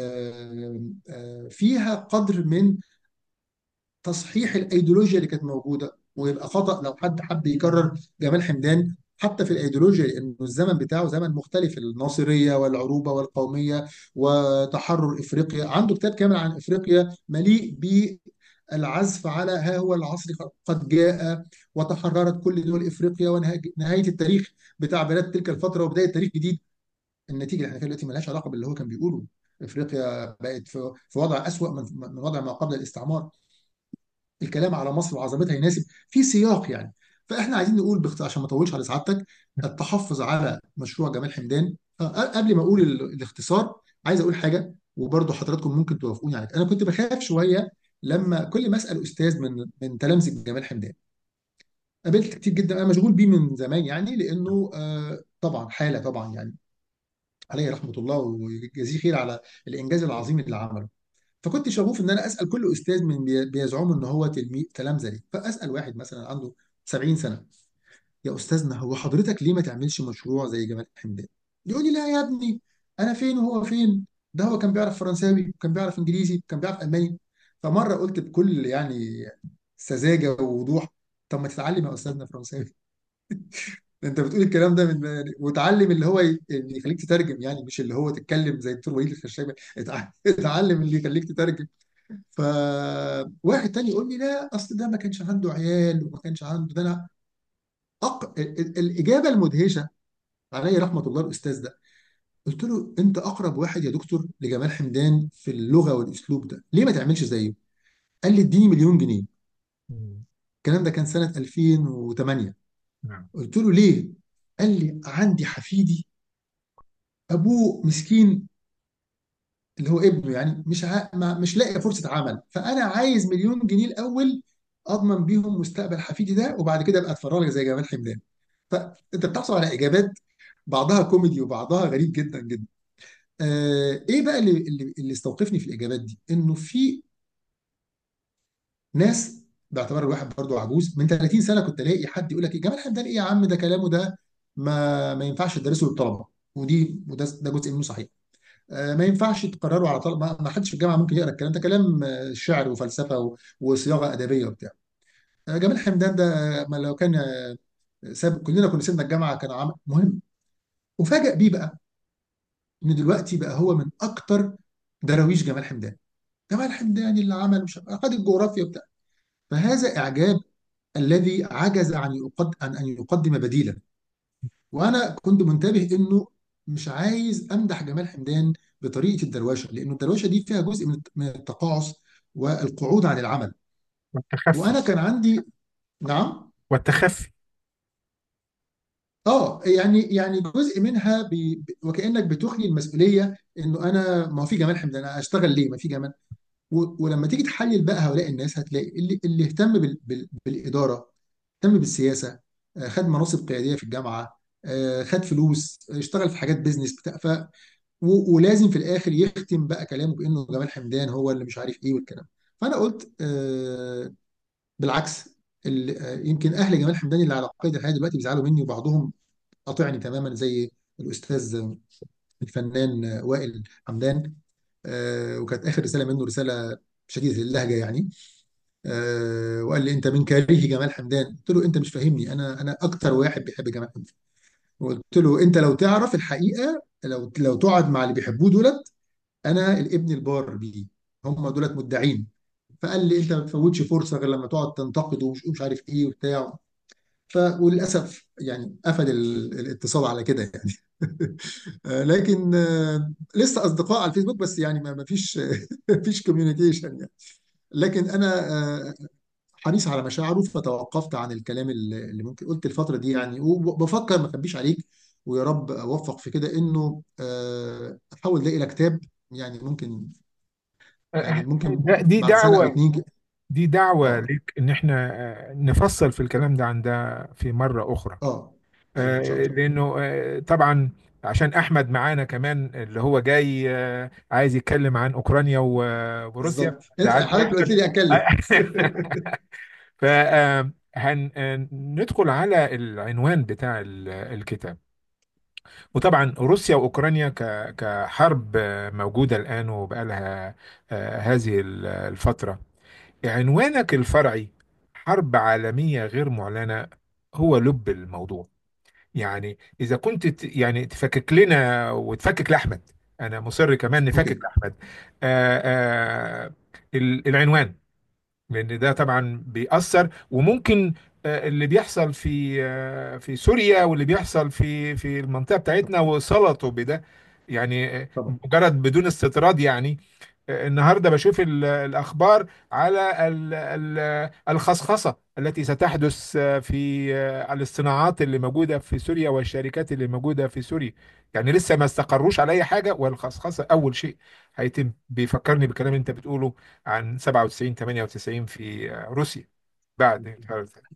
Speaker 2: آه، آه، فيها قدر من تصحيح الايديولوجيا اللي كانت موجوده ويبقى خطأ لو حد حب يكرر جمال حمدان حتى في الايديولوجيا لانه الزمن بتاعه زمن مختلف الناصريه والعروبه والقوميه وتحرر افريقيا عنده كتاب كامل عن افريقيا مليء بالعزف على ها هو العصر قد جاء وتحررت كل دول افريقيا ونهايه التاريخ بتاع بلاد تلك الفتره وبدايه تاريخ جديد النتيجه اللي احنا فيها دلوقتي ملهاش علاقه باللي هو كان بيقوله افريقيا بقت في في وضع اسوأ من من وضع ما قبل الاستعمار الكلام على مصر وعظمتها يناسب في سياق يعني فاحنا عايزين نقول باختصار عشان ما اطولش على سعادتك التحفظ على مشروع جمال حمدان آه، قبل ما اقول ال- الاختصار عايز اقول حاجه وبرضه حضراتكم ممكن توافقوني عليها انا كنت بخاف شويه لما كل ما اسال استاذ من من تلامذه جمال حمدان قابلت كتير جدا انا مشغول بيه من زمان يعني لانه آه، طبعا حاله طبعا يعني عليه رحمه الله ويجزيه خير على الانجاز العظيم اللي عمله فكنت شغوف ان انا اسال كل استاذ من بي- بيزعم ان هو تلميذ تلامذه لي فاسال واحد مثلا عنده 70 سنه يا استاذنا هو حضرتك ليه ما تعملش مشروع زي جمال حمدان يقول لي لا يا ابني انا فين وهو فين ده هو كان بيعرف فرنساوي وكان بيعرف انجليزي وكان بيعرف الماني فمره قلت بكل يعني سذاجه ووضوح طب ما تتعلم يا استاذنا فرنساوي انت بتقول الكلام ده من يعني وتعلم اللي هو ي- اللي يخليك تترجم يعني مش اللي هو تتكلم زي الدكتور وليد الخشابي اتع- اتعلم اللي يخليك تترجم فواحد تاني يقول لي لا اصل ده ما كانش عنده عيال وما كانش عنده ده انا أق... ال- ال- الاجابه المدهشه عليه رحمه الله الاستاذ ده قلت له انت اقرب واحد يا دكتور لجمال حمدان في اللغه والاسلوب ده ليه ما تعملش زيه قال لي اديني مليون جنيه
Speaker 1: مم.
Speaker 2: الكلام ده كان سنه 2008
Speaker 1: نعم
Speaker 2: قلت له ليه قال لي عندي حفيدي ابوه مسكين اللي هو ابنه يعني مش ع... ما مش لاقي فرصه عمل فانا عايز مليون جنيه الاول اضمن بيهم مستقبل حفيدي ده وبعد كده ابقى اتفرج لك زي جمال حمدان فانت بتحصل على اجابات بعضها كوميدي وبعضها غريب جدا جدا آه ايه بقى اللي اللي, اللي استوقفني في الاجابات دي انه في ناس باعتبار الواحد برضه عجوز من 30 سنه كنت الاقي حد يقول لك إيه جمال حمدان ايه يا عم ده كلامه ده ما ما ينفعش تدرسه للطلبه ودي وده ده جزء منه صحيح آه، ما ينفعش تقرروا على طلب ما ما حدش في الجامعه ممكن يقرا الكلام ده كلام آه، شعر وفلسفه و- وصياغه ادبيه وبتاع آه، جمال حمدان ده آه، ما لو كان آه، ساب كلنا كنا سيبنا الجامعه كان عام مهم وفاجأ بيه بقى ان دلوقتي بقى هو من اكتر دراويش جمال حمدان جمال حمدان اللي عمل مش عارف- خد الجغرافيا وبتاع فهذا اعجاب الذي عجز عن يقد عن ان يقدم بديلا وانا كنت منتبه انه مش عايز امدح جمال حمدان بطريقه الدروشه لانه الدروشه دي فيها جزء من من التقاعس والقعود عن العمل
Speaker 1: والتخفي
Speaker 2: وانا كان عندي نعم
Speaker 1: والتخفي
Speaker 2: اه يعني يعني جزء منها بي ب- وكانك بتخلي المسؤوليه انه انا ما هو في جمال حمدان انا اشتغل ليه ما في جمال و- ولما تيجي تحلل بقى هؤلاء الناس هتلاقي اللي اللي اهتم بال بال بالاداره اهتم بالسياسه آه، خد مناصب قياديه في الجامعه آه، خد فلوس اشتغل في حاجات بيزنس بتاع و- ولازم في الاخر يختم بقى كلامه بانه جمال حمدان هو اللي مش عارف ايه والكلام فانا قلت آه بالعكس ال- آه، يمكن اهل جمال حمدان اللي على قيد الحياه دلوقتي بيزعلوا مني وبعضهم قاطعني تماما زي الاستاذ الفنان آه، وائل حمدان آه وكانت اخر رساله منه رساله شديده اللهجه يعني آه وقال لي انت من كاره جمال حمدان قلت له انت مش فاهمني انا انا اكتر واحد بيحب جمال حمدان وقلت له انت لو تعرف الحقيقه لو لو تقعد مع اللي بيحبوه دولت انا الابن البار بيه هم دولت مدعين فقال لي انت ما بتفوتش فرصه غير لما تقعد تنتقد ومش مش عارف ايه وبتاع ف وللاسف يعني قفل ال- الاتصال على كده يعني آه، لكن آه، لسه اصدقاء على الفيسبوك بس يعني ما ما فيش ما فيش كوميونيكيشن يعني لكن انا آه، حريص على مشاعره فتوقفت عن الكلام اللي اللي ممكن قلت الفتره دي يعني وبفكر ما اخبيش عليك ويا رب اوفق في كده انه آه، احول ده الى كتاب يعني ممكن يعني ممكن
Speaker 1: ده- دي
Speaker 2: بعد سنة أو
Speaker 1: دعوة
Speaker 2: اتنين ك-
Speaker 1: دي دعوة
Speaker 2: اه
Speaker 1: لك إن إحنا آه، نفصل في الكلام ده عن ده في مرة أخرى
Speaker 2: اه ايوه ان شاء
Speaker 1: آه،
Speaker 2: الله
Speaker 1: لأنه آه، طبعا عشان أحمد معانا كمان اللي هو جاي آه، عايز يتكلم عن أوكرانيا و- وروسيا
Speaker 2: بالظبط انت
Speaker 1: ساعات
Speaker 2: حضرتك قلت لي اتكلم
Speaker 1: فهندخل على العنوان بتاع ال- الكتاب وطبعا روسيا واوكرانيا ك- كحرب آه، موجوده الان وبقى لها آه، هذه ال- الفتره عنوانك الفرعي حرب عالمية غير معلنة هو لب الموضوع يعني إذا كنت ت- يعني تفكك لنا وتفكك لأحمد أنا مصر كمان نفكك
Speaker 2: اوكي
Speaker 1: لأحمد آه آه ال- العنوان لان ده طبعا بيأثر وممكن آه، اللي بيحصل في آه، في سوريا واللي بيحصل في في المنطقة بتاعتنا وصلته بده يعني آه،
Speaker 2: طبعا
Speaker 1: مجرد بدون استطراد يعني آه، النهارده بشوف ال- الاخبار على ال- ال- الخصخصه التي ستحدث آه، في آه، الصناعات اللي موجوده في سوريا والشركات اللي موجوده في سوريا يعني لسه ما استقروش على اي حاجه والخصخصه اول شيء هيتم بيفكرني بالكلام اللي انت بتقوله عن 97 98 في روسيا بعد انتهاء الثاني.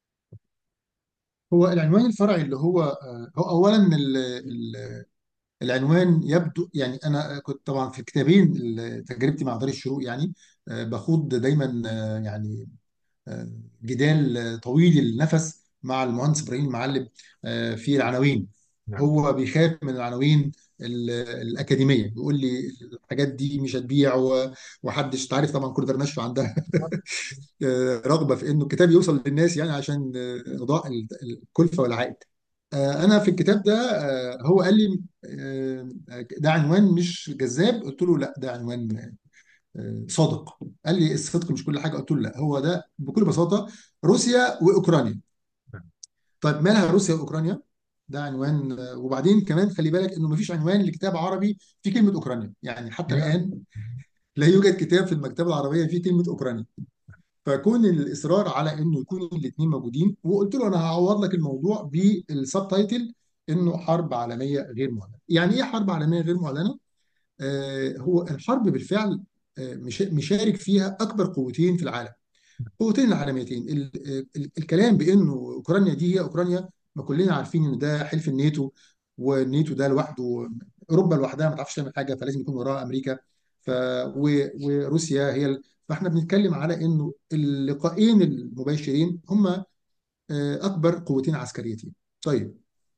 Speaker 2: هو العنوان الفرعي اللي هو آه، هو اولا ال- ال- العنوان يبدو يعني انا كنت طبعا في الكتابين ال- تجربتي مع دار الشروق يعني آه، بخوض دايما آه، يعني آه، جدال آه، طويل النفس مع المهندس ابراهيم المعلم آه، في العناوين
Speaker 1: نعم
Speaker 2: هو بيخاف من العناوين ال- الأكاديمية بيقول لي الحاجات دي مش هتبيع و- وحدش تعرف طبعا كل نشر عندها آه، رغبة في إنه الكتاب يوصل للناس يعني عشان آه، إرضاء ال- الكلفة والعائد آه، أنا في الكتاب ده آه، هو قال لي آه، ده عنوان مش جذاب قلت له لا ده عنوان آه، صادق قال لي الصدق مش كل حاجه قلت له لا هو ده بكل بساطه روسيا واوكرانيا
Speaker 1: نعم
Speaker 2: طيب مالها روسيا واوكرانيا ده عنوان آه، وبعدين كمان خلي بالك انه مفيش عنوان لكتاب عربي في كلمه اوكرانيا يعني حتى
Speaker 1: يا
Speaker 2: الان لا يوجد كتاب في المكتبه العربيه فيه كلمه اوكرانيا فكون الاصرار على انه يكونوا الاثنين موجودين وقلت له انا هعوض لك الموضوع بالسب تايتل انه حرب عالميه غير معلنه يعني ايه حرب عالميه غير معلنه آه، هو الحرب بالفعل آه، مش- مشارك فيها اكبر قوتين في العالم قوتين العالميتين ال- ال- الكلام بانه اوكرانيا دي هي اوكرانيا ما كلنا عارفين ان ده حلف الناتو والناتو ده لوحده اوروبا لوحدها ما تعرفش تعمل حاجه فلازم يكون وراها امريكا ف و- وروسيا هي ال... فاحنا بنتكلم على انه اللقاءين المباشرين هم آه، اكبر قوتين عسكريتين طيب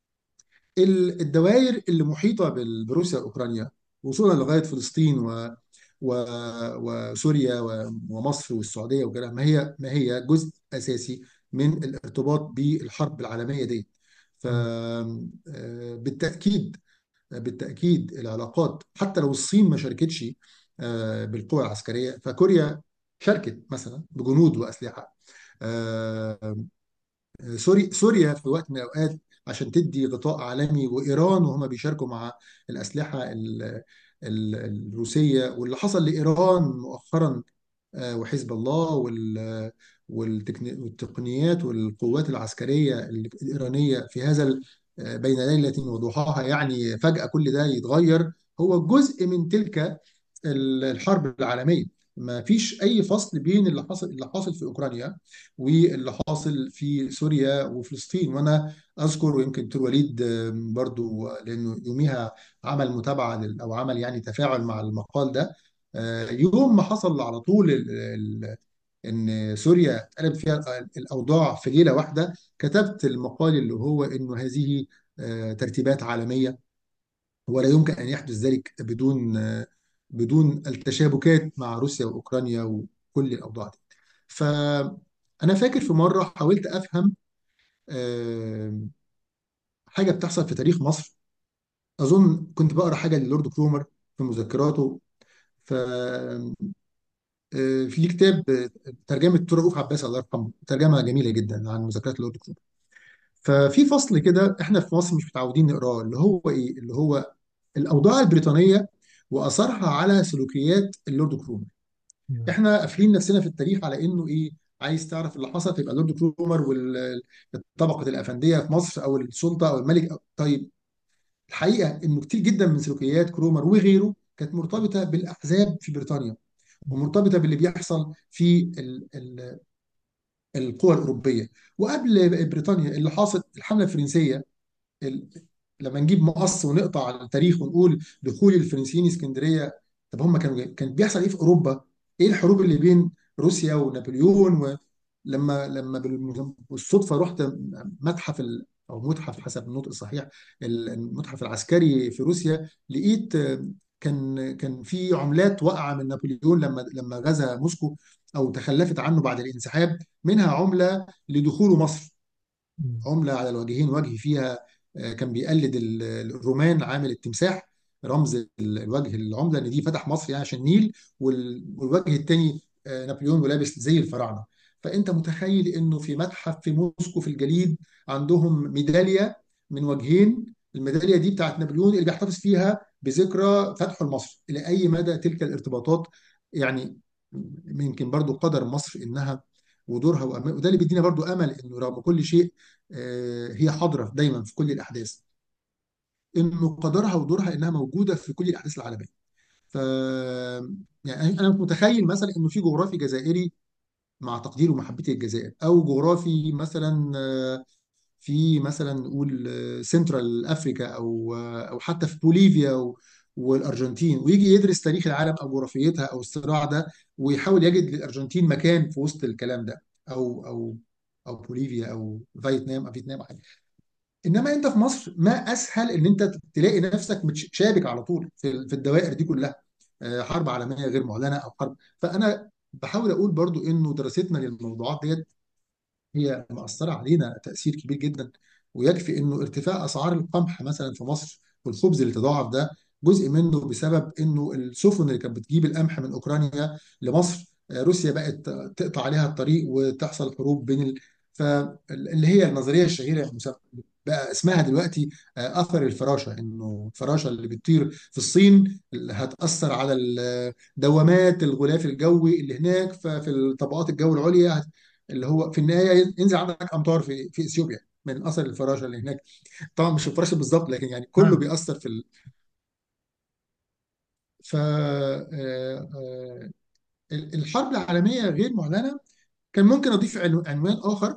Speaker 2: ال- الدوائر اللي محيطه بال- بروسيا واوكرانيا وصولا لغايه فلسطين و و وسوريا و- ومصر والسعوديه وغيرها ما هي ما هي جزء اساسي من الارتباط بالحرب العالميه دي ف آه، بالتاكيد بالتاكيد العلاقات حتى لو الصين ما شاركتش آه، بالقوى العسكريه فكوريا شاركت مثلا بجنود واسلحه آه، سوري سوريا في وقت من الاوقات عشان تدي غطاء عالمي وايران وهم بيشاركوا مع الاسلحه ال- ال- الروسيه واللي حصل لايران مؤخرا آه، وحزب الله وال والتكن- والتقنيات والقوات العسكريه الايرانيه في هذا ال- آه، بين ليله وضحاها يعني فجاه كل ده يتغير هو جزء من تلك الحرب العالميه ما فيش اي فصل بين اللي حصل اللي حاصل في اوكرانيا واللي حاصل في سوريا وفلسطين وانا اذكر ويمكن دكتور وليد آم، برضو لانه يوميها عمل متابعه لل- او عمل يعني تفاعل مع المقال ده آه، يوم ما حصل على طول ال- ال- ان سوريا اتقلب فيها الاوضاع في ليله واحده كتبت المقال اللي هو انه هذه آه، ترتيبات عالميه ولا يمكن ان يحدث ذلك بدون آه، بدون التشابكات مع روسيا واوكرانيا وكل الاوضاع دي. فانا فاكر في مره حاولت افهم آه، حاجه بتحصل في تاريخ مصر اظن كنت بقرا حاجه للورد كرومر في مذكراته ف آه، في كتاب آه، ترجمه دكتور رؤوف عباس الله يرحمه ترجمه جميله جدا عن مذكرات اللورد كرومر ففي فصل كده احنا في مصر مش متعودين نقراه اللي هو ايه اللي هو الاوضاع البريطانيه واثرها على سلوكيات اللورد كرومر
Speaker 1: نعم
Speaker 2: احنا قافلين نفسنا في التاريخ على انه ايه عايز تعرف اللي حصل تبقى اللورد كرومر والطبقه الافنديه في مصر او السلطه او الملك أو طيب الحقيقه انه كتير جدا من سلوكيات كرومر وغيره كانت مرتبطه بالاحزاب في بريطانيا ومرتبطه باللي بيحصل في ال ال القوى الاوروبيه وقبل بريطانيا اللي حاصل الحمله الفرنسيه ال- لما نجيب مقص ونقطع على التاريخ ونقول دخول الفرنسيين اسكندريه طب هم كانوا كان بيحصل ايه في اوروبا؟ ايه الحروب اللي بين روسيا ونابليون ولما لما بالم- بالصدفه رحت متحف ال- او متحف حسب النطق الصحيح المتحف العسكري في روسيا لقيت كان كان في عملات واقعه من نابليون لما لما غزا موسكو او تخلفت عنه بعد الانسحاب منها عمله لدخوله مصر
Speaker 1: مم.
Speaker 2: عملة على الوجهين وجه فيها آه، كان بيقلد ال- الرومان عامل التمساح رمز ال- الوجه العملة ان دي فتح مصر يعني عشان النيل وال- والوجه التاني آه، نابليون ولابس زي الفراعنة فانت متخيل انه في متحف في موسكو في الجليد عندهم ميدالية من وجهين الميدالية دي بتاعت نابليون اللي بيحتفظ فيها بذكرى فتحه لمصر إلى أي مدى تلك الارتباطات يعني يمكن برضو قدر مصر إنها ودورها وأم- وده اللي بيدينا برضو امل انه رغم كل شيء آه، هي حاضره دايما في كل الاحداث انه قدرها ودورها انها موجوده في كل الاحداث العالميه ف يعني انا متخيل مثلا انه في جغرافي جزائري مع تقديري ومحبتي للجزائر او جغرافي مثلا آه، في مثلا نقول آه، سنترال افريكا او آه، او حتى في بوليفيا و- والارجنتين ويجي يدرس تاريخ العالم او جغرافيتها او الصراع ده ويحاول يجد للارجنتين مكان في وسط الكلام ده او او او بوليفيا او فيتنام او فيتنام انما انت في مصر ما اسهل ان انت تلاقي نفسك متشابك على طول في في الدوائر دي كلها آه، حرب عالميه غير معلنه او حرب فانا بحاول اقول برضو انه دراستنا للموضوعات ديت هي مأثرة علينا تأثير كبير جدا ويكفي انه ارتفاع اسعار القمح مثلا في مصر والخبز اللي تضاعف ده جزء منه بسبب انه السفن اللي كانت بتجيب القمح من اوكرانيا لمصر آه، روسيا بقت تقطع عليها الطريق وتحصل حروب بين ال... فاللي هي النظريه الشهيره المسمى بقى اسمها دلوقتي آه، اثر الفراشه انه الفراشه اللي بتطير في الصين اللي هتاثر على ال- دوامات الغلاف الجوي اللي هناك ففي الطبقات الجو العليا اللي هو في النهايه ينزل عندك امطار في في اثيوبيا من اثر الفراشه اللي هناك طبعا مش الفراشه بالظبط لكن يعني كله
Speaker 1: نعم
Speaker 2: بيأثر في ال... ف آه، آه، الحرب العالميه غير معلنه كان ممكن اضيف عنو- عنوان اخر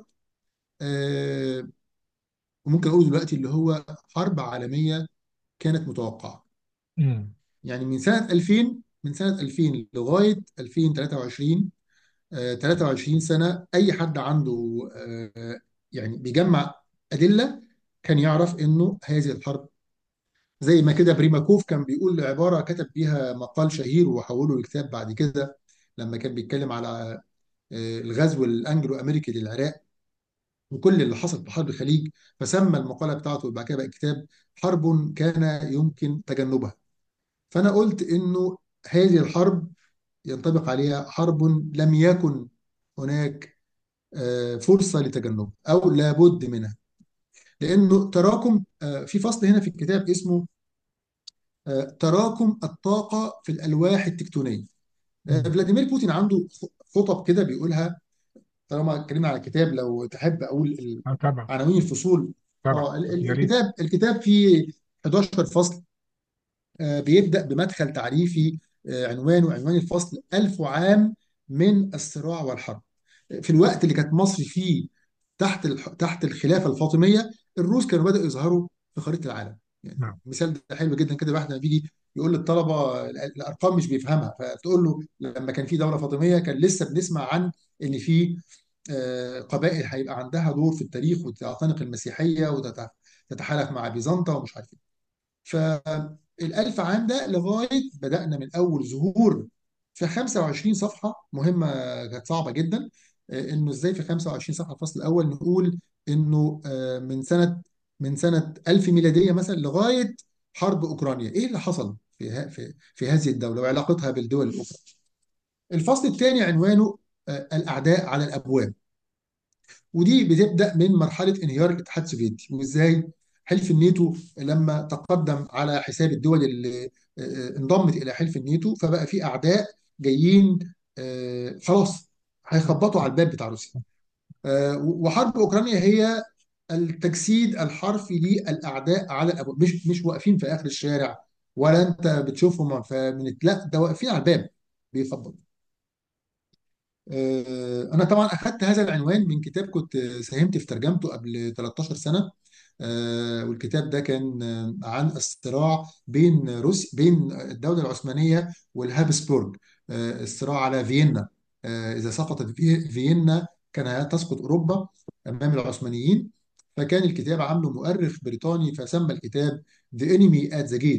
Speaker 2: آه، وممكن اقوله دلوقتي اللي هو حرب عالميه كانت متوقعه
Speaker 1: مم.
Speaker 2: يعني من سنه 2000 من سنه 2000 لغايه 2023 آه، 23 سنة أي حد عنده آه، يعني بيجمع أدلة كان يعرف إنه هذه الحرب زي ما كده بريماكوف كان بيقول عبارة كتب بيها مقال شهير وحوله لكتاب بعد كده لما كان بيتكلم على آه، الغزو الأنجلو أمريكي للعراق وكل اللي حصل في حرب الخليج فسمى المقالة بتاعته وبعد كده بقى كتاب حرب كان يمكن تجنبها فأنا قلت إنه هذه الحرب ينطبق عليها حرب لم يكن هناك آه، فرصة لتجنبها أو لابد منها لأنه تراكم آه، في فصل هنا في الكتاب اسمه آه، تراكم الطاقة في الألواح التكتونية آه،
Speaker 1: مم.
Speaker 2: فلاديمير بوتين عنده خطب كده بيقولها طالما اتكلمنا على الكتاب لو تحب أقول ال-
Speaker 1: آه طبعا
Speaker 2: عناوين الفصول
Speaker 1: طبعا
Speaker 2: اه ال- ال-
Speaker 1: يا ريت
Speaker 2: الكتاب الكتاب فيه 11 فصل آه، بيبدأ بمدخل تعريفي آه، عنوانه عنوان الفصل ألف عام من الصراع والحرب في الوقت اللي كانت مصر فيه تحت الح... تحت الخلافة الفاطمية الروس كانوا بدأوا يظهروا في خريطة العالم يعني
Speaker 1: نعم
Speaker 2: مثال ده حلو جدا كده الواحد لما بيجي يقول للطلبة ال- الأرقام مش بيفهمها فتقول له لما كان في دولة فاطمية كان لسه بنسمع عن إن في آه، قبائل هيبقى عندها دور في التاريخ وتعتنق المسيحية وتتحالف مع بيزنطة ومش عارف إيه. فالألف عام ده لغاية بدأنا من أول ظهور في 25 صفحة مهمة كانت صعبة جدا آه، إنه إزاي في 25 صفحة الفصل الأول نقول إنه آه، من سنة من سنة 1000 ميلادية مثلا لغاية حرب أوكرانيا إيه اللي حصل في ها- في في هذه الدولة وعلاقتها بالدول الأخرى الفصل الثاني عنوانه آه، الأعداء على الأبواب ودي بتبدا من مرحله انهيار الاتحاد السوفيتي وازاي حلف الناتو لما تقدم على حساب الدول اللي آه، انضمت الى حلف الناتو فبقى في اعداء جايين آه، خلاص هيخبطوا على الباب بتاع روسيا آه، وحرب اوكرانيا هي التجسيد الحرفي للاعداء على الابواب مش مش واقفين في اخر الشارع ولا انت بتشوفهم فمن لا ده واقفين على الباب بيخبطوا آه، أنا طبعا أخذت هذا العنوان من كتاب كنت ساهمت في ترجمته قبل 13 سنة آه، والكتاب ده كان آه، عن الصراع بين روسيا بين الدولة العثمانية والهابسبورج آه، الصراع على فيينا آه، إذا سقطت في- فيينا كان تسقط أوروبا أمام العثمانيين فكان الكتاب عامله مؤرخ بريطاني فسمى الكتاب The Enemy at the Gate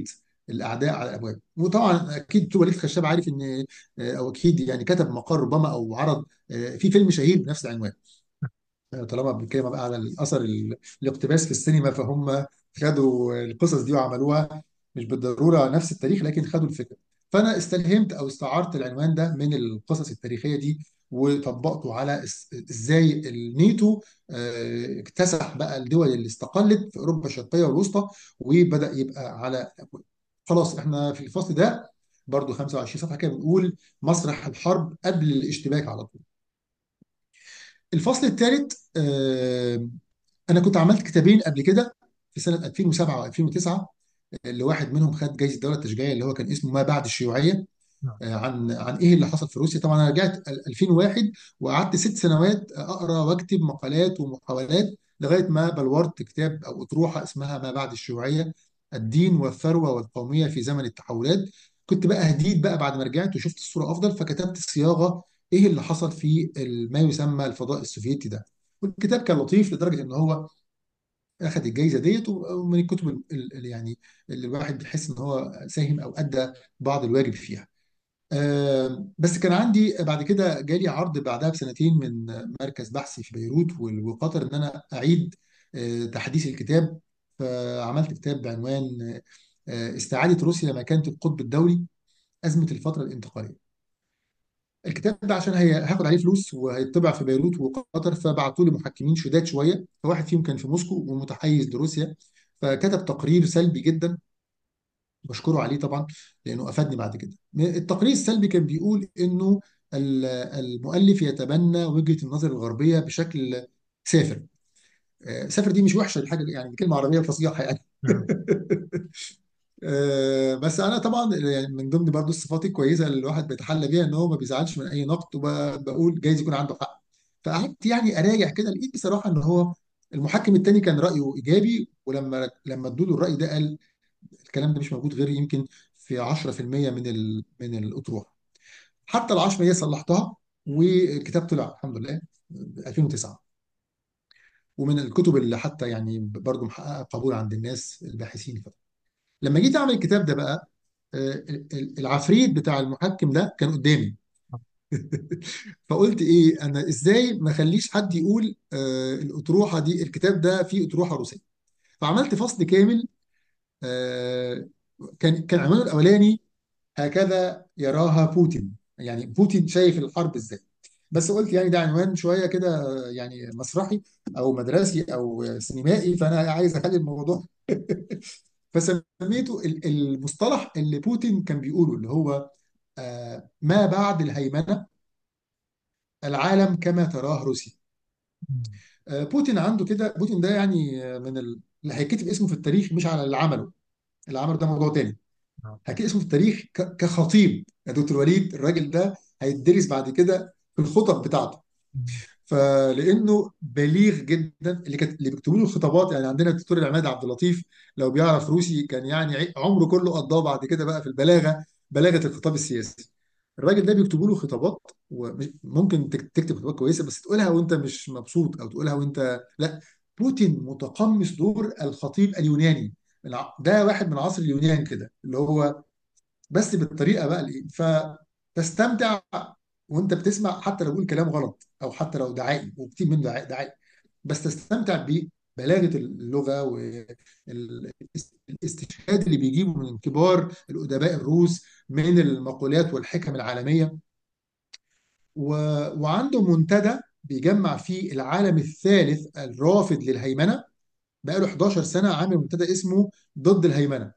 Speaker 2: الاعداء على الابواب وطبعا اكيد تو وليد خشاب عارف ان آه، او اكيد يعني كتب مقال ربما او عرض آه، في فيلم شهير بنفس العنوان طالما بنتكلم بقى على الاثر ال- الاقتباس في السينما فهم خدوا القصص دي وعملوها مش بالضروره نفس التاريخ لكن خدوا الفكره فانا استلهمت او استعرت العنوان ده من القصص التاريخيه دي وطبقته على إس- ازاي النيتو آه، اكتسح بقى الدول اللي استقلت في اوروبا الشرقيه والوسطى وبدا يبقى على خلاص احنا في الفصل ده برضو 25 صفحه كده بنقول مسرح الحرب قبل الاشتباك على طول الفصل الثالث آه، انا كنت عملت كتابين قبل كده في سنه 2007 و2009 اللي واحد منهم خد جائزه الدوله التشجيعيه اللي هو كان اسمه ما بعد الشيوعيه
Speaker 1: نعم
Speaker 2: آه، عن عن ايه اللي حصل في روسيا طبعا انا رجعت ال- 2001 وقعدت ست سنوات اقرا واكتب مقالات ومحاولات لغايه ما بلورت كتاب او اطروحه اسمها ما بعد الشيوعيه الدين والثروه والقوميه في زمن التحولات كنت بقى هديت بقى بعد ما رجعت وشفت الصوره افضل فكتبت صياغه ايه اللي حصل في ال- ما يسمى الفضاء السوفيتي ده والكتاب كان لطيف لدرجه ان هو اخذ الجائزه ديت ومن الكتب ال- ال- يعني اللي الواحد بيحس ان هو ساهم او ادى بعض الواجب فيها آه، بس كان عندي بعد كده جالي عرض بعدها بسنتين من مركز بحثي في بيروت وال- وقطر ان انا اعيد آه، تحديث الكتاب فعملت كتاب بعنوان آه، استعادة روسيا مكانة القطب الدولي أزمة الفترة الانتقالية. الكتاب ده عشان هي هاخد عليه فلوس وهيطبع في بيروت وقطر فبعتوا لي محكمين شداد شوية فواحد فيهم كان في موسكو ومتحيز لروسيا فكتب تقرير سلبي جدا بشكره عليه طبعا لانه افادني بعد كده التقرير السلبي كان بيقول انه ال- المؤلف يتبنى وجهة النظر الغربية بشكل سافر آه، سافر دي مش وحشة دي حاجة يعني دي كلمة عربية فصيحة يعني
Speaker 1: نعم
Speaker 2: آه، بس انا طبعا يعني من ضمن برضو الصفات الكويسه اللي الواحد بيتحلى بيها ان هو ما بيزعلش من اي نقد وبقول جايز يكون عنده حق فقعدت يعني اراجع كده لقيت بصراحه ان هو المحكم التاني كان رايه ايجابي ولما لما ادوا له الراي ده قال الكلام ده مش موجود غير يمكن في 10% من ال... من الاطروحه حتى ال 10% صلحتها والكتاب طلع الحمد لله 2009 ومن الكتب اللي حتى يعني برضه محققه قبول عند الناس الباحثين فيها لما جيت اعمل الكتاب ده بقى آه، ال- ال- العفريت بتاع المحكم ده كان قدامي فقلت ايه انا ازاي ما اخليش حد يقول آه، الاطروحه دي الكتاب ده فيه اطروحه روسيه فعملت فصل كامل آه، كان كان عنوانه الاولاني هكذا يراها بوتين يعني بوتين شايف الحرب ازاي بس قلت يعني ده عنوان شويه كده يعني مسرحي او مدرسي او سينمائي فانا عايز اخلي الموضوع فسميته ال- المصطلح اللي بوتين كان بيقوله اللي هو آه، ما بعد الهيمنه العالم كما تراه روسيا آه، بوتين عنده كده بوتين ده يعني آه، من ال- اللي هيتكتب اسمه في التاريخ مش على اللي عمله اللي عمله ده موضوع تاني
Speaker 1: نعم
Speaker 2: هيتكتب اسمه في التاريخ ك- كخطيب يا دكتور وليد الراجل ده هيتدرس بعد كده في الخطب بتاعته فلانه بليغ جدا اللي كانت اللي بيكتبوا له الخطابات يعني عندنا الدكتور العماد عبد اللطيف لو بيعرف روسي كان يعني عي- عمره كله قضاه بعد كده بقى في البلاغه بلاغه الخطاب السياسي الراجل ده بيكتبوا له خطابات وممكن تكتب خطابات كويسه بس تقولها وانت مش مبسوط او تقولها وانت لا بوتين متقمص دور الخطيب اليوناني الع- ده واحد من عصر اليونان كده اللي هو بس بالطريقه بقى الايه فتستمتع وانت بتسمع حتى لو بيقول كلام غلط او حتى لو دعائي وكتير منه دعائي دعائي بس تستمتع ببلاغه اللغه والاستشهاد اللي بيجيبه من كبار الادباء الروس من المقولات والحكم العالميه و... وعنده منتدى بيجمع فيه العالم الثالث الرافض للهيمنه بقاله 11 سنه عامل منتدى اسمه ضد الهيمنه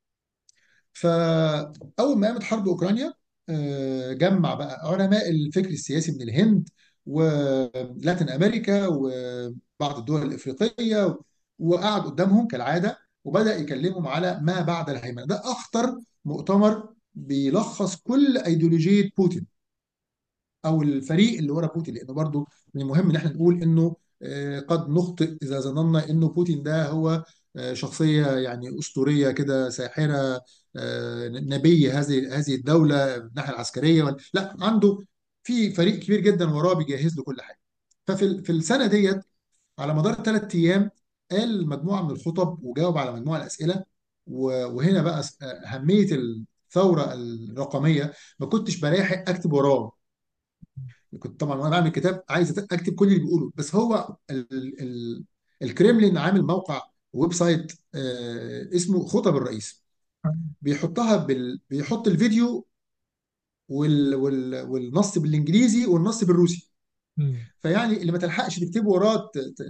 Speaker 2: فأول ما قامت حرب أوكرانيا آه، جمع بقى علماء الفكر السياسي من الهند ولاتين أمريكا وبعض الدول الإفريقية وقعد قدامهم كالعادة وبدأ يكلمهم على ما بعد الهيمنة ده أخطر مؤتمر بيلخص كل أيديولوجية بوتين او الفريق اللي ورا بوتين لانه برضو من المهم ان احنا نقول انه آه، قد نخطئ اذا ظننا انه بوتين ده هو آه، شخصيه يعني اسطوريه كده ساحره آه، نبي هذه هذه الدوله من الناحيه العسكريه ولا- لا عنده في فريق كبير جدا وراه بيجهز له كل حاجه ففي ال- في السنه ديت على مدار ثلاث ايام قال مجموعه من الخطب وجاوب على مجموعه من الاسئله و- وهنا بقى س- أهمية الثورة الرقمية ما كنتش بلاحق أكتب وراه كنت طبعا وانا بعمل كتاب عايز اكتب كل اللي بيقوله بس هو ال ال الكريملين عامل موقع ويب سايت آه اسمه خطب الرئيس بيحطها بال... بيحط الفيديو وال... وال... والنص بالانجليزي والنص بالروسي
Speaker 1: مم.
Speaker 2: فيعني اللي ما تلحقش تكتبه وراه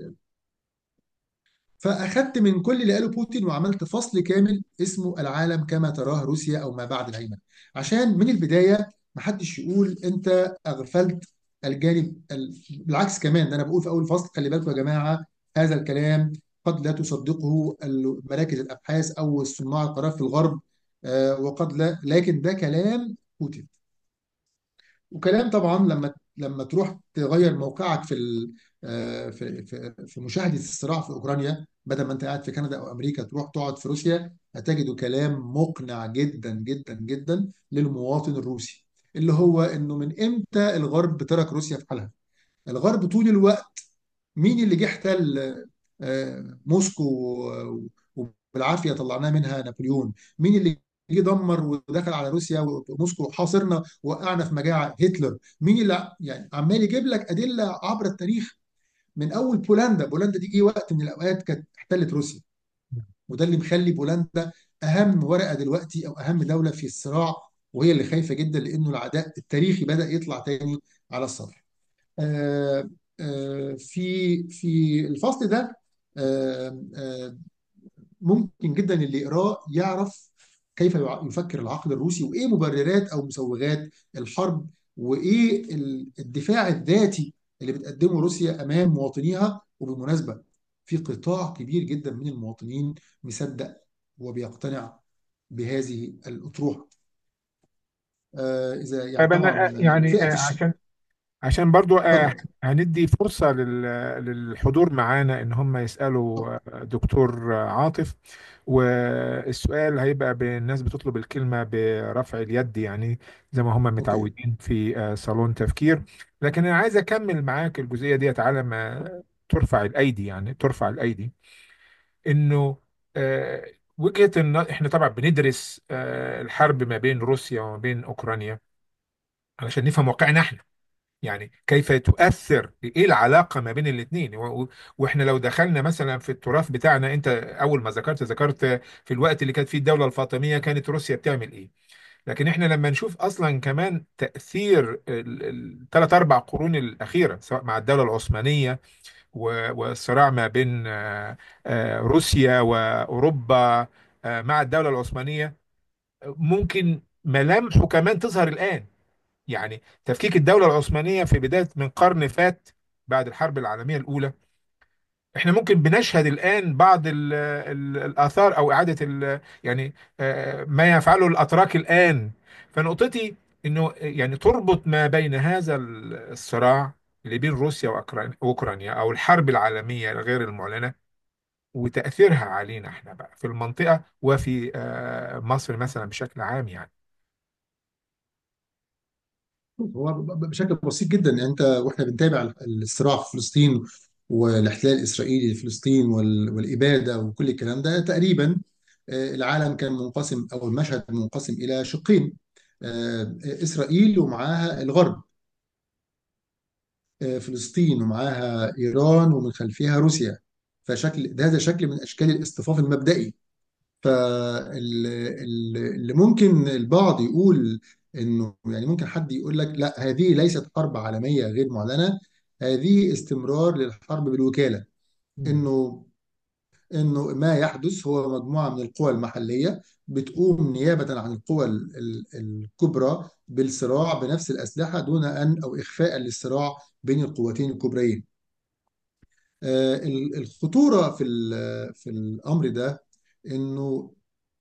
Speaker 2: فاخدت من كل اللي قاله بوتين وعملت فصل كامل اسمه العالم كما تراه روسيا او ما بعد الهيمنه عشان من البدايه ما حدش يقول انت اغفلت الجانب ال... بالعكس كمان ده انا بقول في اول فصل خلي بالكم يا جماعه هذا الكلام قد لا تصدقه ال- مراكز الابحاث او صناع القرار في الغرب آه، وقد لا لكن ده كلام بوتين وكلام طبعا لما لما تروح تغير موقعك في ال- آه، في في في مشاهده الصراع في اوكرانيا بدل ما انت قاعد في كندا او امريكا تروح تقعد في روسيا هتجد كلام مقنع جدا جدا جدا للمواطن الروسي اللي هو انه من امتى الغرب ترك روسيا في حالها الغرب طول الوقت مين اللي جه احتل آه، موسكو و- وبالعافيه طلعناه منها نابليون مين اللي جه دمر ودخل على روسيا وموسكو وحاصرنا ووقعنا في مجاعه هتلر مين اللي يعني عمال يجيب لك ادله عبر التاريخ من اول بولندا بولندا دي جه وقت من الاوقات كانت احتلت روسيا وده اللي مخلي بولندا اهم ورقه دلوقتي او اهم دوله في الصراع وهي اللي خايفه جدا لانه العداء التاريخي بدا يطلع تاني على السطح آه، آه، في في الفصل ده آه، آه، ممكن جدا اللي يقراه يعرف كيف يع- يفكر العقل الروسي وايه مبررات او مسوغات الحرب وايه ال- الدفاع الذاتي اللي بتقدمه روسيا امام مواطنيها وبالمناسبه في قطاع كبير جدا من المواطنين مصدق وبيقتنع بهذه الاطروحه آه، اذا يعني
Speaker 1: طيب انا آه،
Speaker 2: طبعا
Speaker 1: يعني
Speaker 2: فئه
Speaker 1: آه،
Speaker 2: الش...
Speaker 1: عشان عشان برضو آه،
Speaker 2: اتفضل
Speaker 1: هندي فرصة لل- للحضور معانا إن هم يسألوا
Speaker 2: اتفضل
Speaker 1: آه، دكتور آه، عاطف والسؤال هيبقى بالناس بتطلب الكلمة برفع اليد يعني زي ما هم
Speaker 2: اوكي
Speaker 1: متعودين في آه، صالون تفكير لكن أنا عايز أكمل معاك الجزئية ديت على ما ترفع الأيدي يعني ترفع الأيدي إنه آه، وجهة الن- إحنا طبعا بندرس آه، الحرب ما بين روسيا وما بين أوكرانيا علشان نفهم واقعنا إحنا يعني كيف تؤثر ايه العلاقه ما بين الاثنين واحنا لو دخلنا مثلا في التراث بتاعنا انت اول ما ذكرت ذكرت في الوقت اللي كانت فيه الدوله الفاطميه كانت روسيا بتعمل ايه لكن احنا لما نشوف اصلا كمان تاثير الثلاث اربع قرون الاخيره سواء مع الدوله العثمانيه و- والصراع ما بين آه، آه، روسيا واوروبا آه، مع الدوله العثمانيه ممكن ملامحه كمان تظهر الان يعني تفكيك الدولة العثمانية في بداية من قرن فات بعد الحرب العالمية الأولى احنا ممكن بنشهد الآن بعض ال ال الآثار أو إعادة ال يعني آه، ما يفعله الأتراك الآن فنقطتي إنه يعني تربط ما بين هذا الصراع اللي بين روسيا وأوكرانيا وأوكرانيا أو الحرب العالمية غير المعلنة وتأثيرها علينا احنا بقى في المنطقة وفي آه، مصر مثلا بشكل عام يعني
Speaker 2: هو ب- ب- بشكل بسيط جدا يعني انت واحنا بنتابع الصراع في فلسطين والاحتلال الاسرائيلي لفلسطين وال- والاباده وكل الكلام ده تقريبا آه، العالم كان منقسم او المشهد منقسم الى شقين آه، اسرائيل ومعاها الغرب آه، فلسطين ومعاها ايران ومن خلفها روسيا فشكل ده هذا شكل من اشكال الاصطفاف المبدئي فاللي ممكن البعض يقول انه يعني ممكن حد يقول لك لا هذه ليست حرب عالميه غير معلنه هذه استمرار للحرب بالوكاله
Speaker 1: مم.
Speaker 2: انه انه ما يحدث هو مجموعه من القوى المحليه بتقوم نيابه عن القوى ال- ال- الكبرى بالصراع بنفس الاسلحه دون ان او اخفاء للصراع بين القوتين الكبريين آه، ال- الخطوره في ال- في الامر ده انه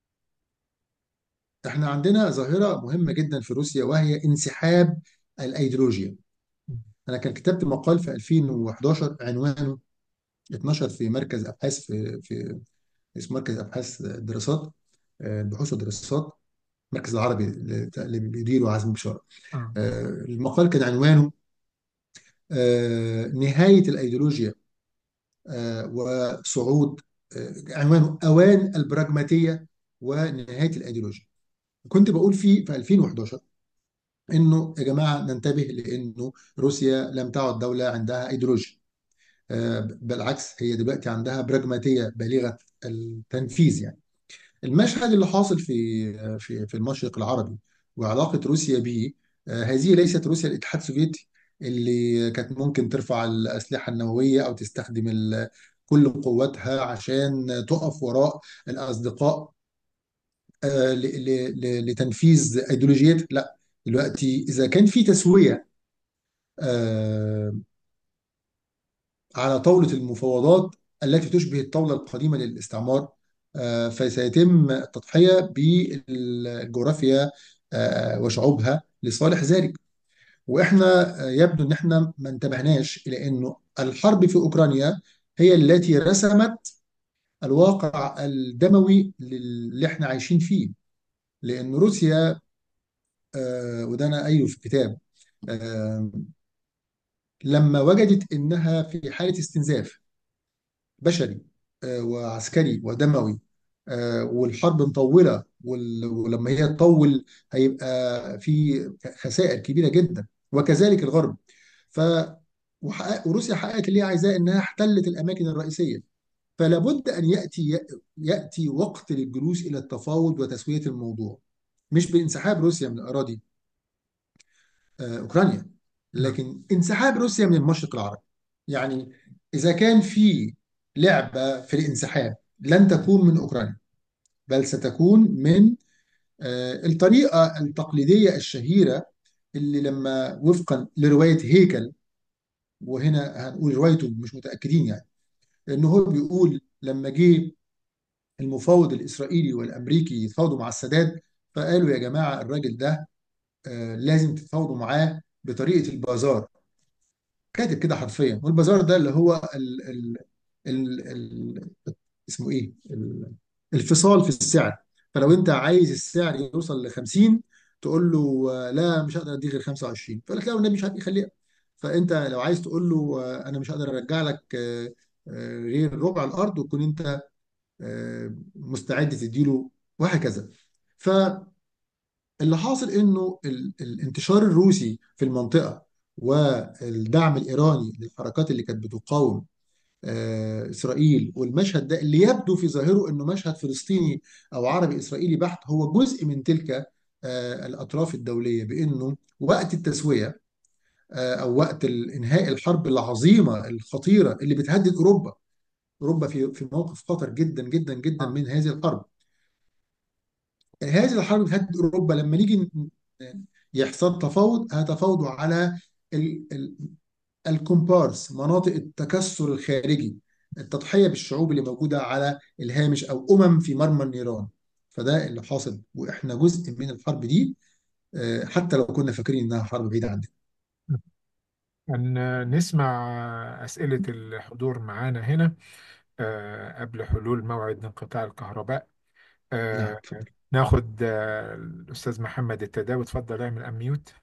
Speaker 2: احنا عندنا ظاهرة مهمة جدا في روسيا وهي انسحاب الايديولوجيا انا كان كتبت مقال في 2011 عنوانه اتنشر في مركز ابحاث في في اسمه مركز ابحاث دراسات آه، البحوث والدراسات المركز العربي اللي اللي بيديره عزمي بشارة
Speaker 1: آه.
Speaker 2: آه، المقال كان عنوانه آه، نهاية الايديولوجيا آه، وصعود آه، عنوانه اوان البراجماتية ونهايه الايديولوجيا كنت بقول في في 2011 انه يا جماعه ننتبه لانه روسيا لم تعد دوله عندها ايديولوجيا آه، بالعكس هي دلوقتي عندها براجماتيه بالغه التنفيذ يعني المشهد اللي حاصل في في في المشرق العربي وعلاقه روسيا به آه، هذه ليست روسيا الاتحاد السوفيتي اللي كانت ممكن ترفع الاسلحه النوويه او تستخدم ال- كل قوتها عشان تقف وراء الاصدقاء آه، ل- ل- ل- لتنفيذ ايديولوجيات لا دلوقتي اذا كان في تسويه آه، على طاولة المفاوضات التي تشبه الطاولة القديمة للاستعمار آه، فسيتم التضحية بالجغرافيا آه، وشعوبها لصالح ذلك واحنا آه، يبدو ان احنا ما انتبهناش الى انه الحرب في اوكرانيا هي التي رسمت الواقع الدموي اللي احنا عايشين فيه لان روسيا آه، وده انا قايله في الكتاب آه، لما وجدت انها في حالة استنزاف بشري آه، وعسكري ودموي آه، والحرب مطولة وال- ولما هي تطول هيبقى في خسائر كبيرة جدا وكذلك الغرب ف وحقق وروسيا حققت اللي هي عايزاه انها احتلت الاماكن الرئيسيه فلا بد ان ياتي ياتي وقت للجلوس الى التفاوض وتسويه الموضوع مش بانسحاب روسيا من الاراضي آه، اوكرانيا
Speaker 1: نعم
Speaker 2: لكن انسحاب روسيا من المشرق العربي يعني اذا كان في لعبه في الانسحاب لن تكون من اوكرانيا بل ستكون من آه، الطريقه التقليديه الشهيره اللي لما وفقا لروايه هيكل وهنا هنقول روايته مش متاكدين يعني انه هو بيقول لما جه المفاوض الاسرائيلي والامريكي يتفاوضوا مع السادات فقالوا يا جماعه الراجل ده آه، لازم تتفاوضوا معاه بطريقه البازار كاتب كده حرفيا والبازار ده اللي هو ال ال ال ال اسمه ايه ال- الفصال في السعر فلو انت عايز السعر يوصل ل 50 تقول له آه، لا مش هقدر اديك غير 25 فيقول لك لا والنبي مش هيخليها فانت لو عايز تقول له آه، انا مش هقدر ارجع لك آه، آه، غير ربع الارض وتكون انت آه، مستعد تديله وهكذا اللي حاصل انه ال- الانتشار الروسي في المنطقه والدعم الايراني للحركات اللي كانت بتقاوم آه، اسرائيل والمشهد ده اللي يبدو في ظاهره انه مشهد فلسطيني او عربي اسرائيلي بحت هو جزء من تلك آه، الاطراف الدوليه بانه وقت التسويه آه، او وقت ال- انهاء الحرب العظيمه الخطيره اللي بتهدد اوروبا اوروبا في في موقف خطر جدا جدا جدا
Speaker 1: آه.
Speaker 2: من هذه الحرب هذه الحرب بتهدد اوروبا لما نيجي ن- يحصل تفاوض هتفاوضوا على ال- ال- الكومبارس مناطق التكسر الخارجي التضحيه بالشعوب اللي موجوده على الهامش او امم في مرمى النيران فده اللي حاصل واحنا جزء من الحرب دي آه، حتى لو كنا فاكرين انها حرب بعيده عننا
Speaker 1: أن نسمع أسئلة الحضور معانا هنا آه، قبل حلول موعد انقطاع الكهرباء
Speaker 2: نعم
Speaker 1: آه،
Speaker 2: اتفضل
Speaker 1: ناخد آه، الأستاذ محمد التداوي اتفضل اعمل أميوت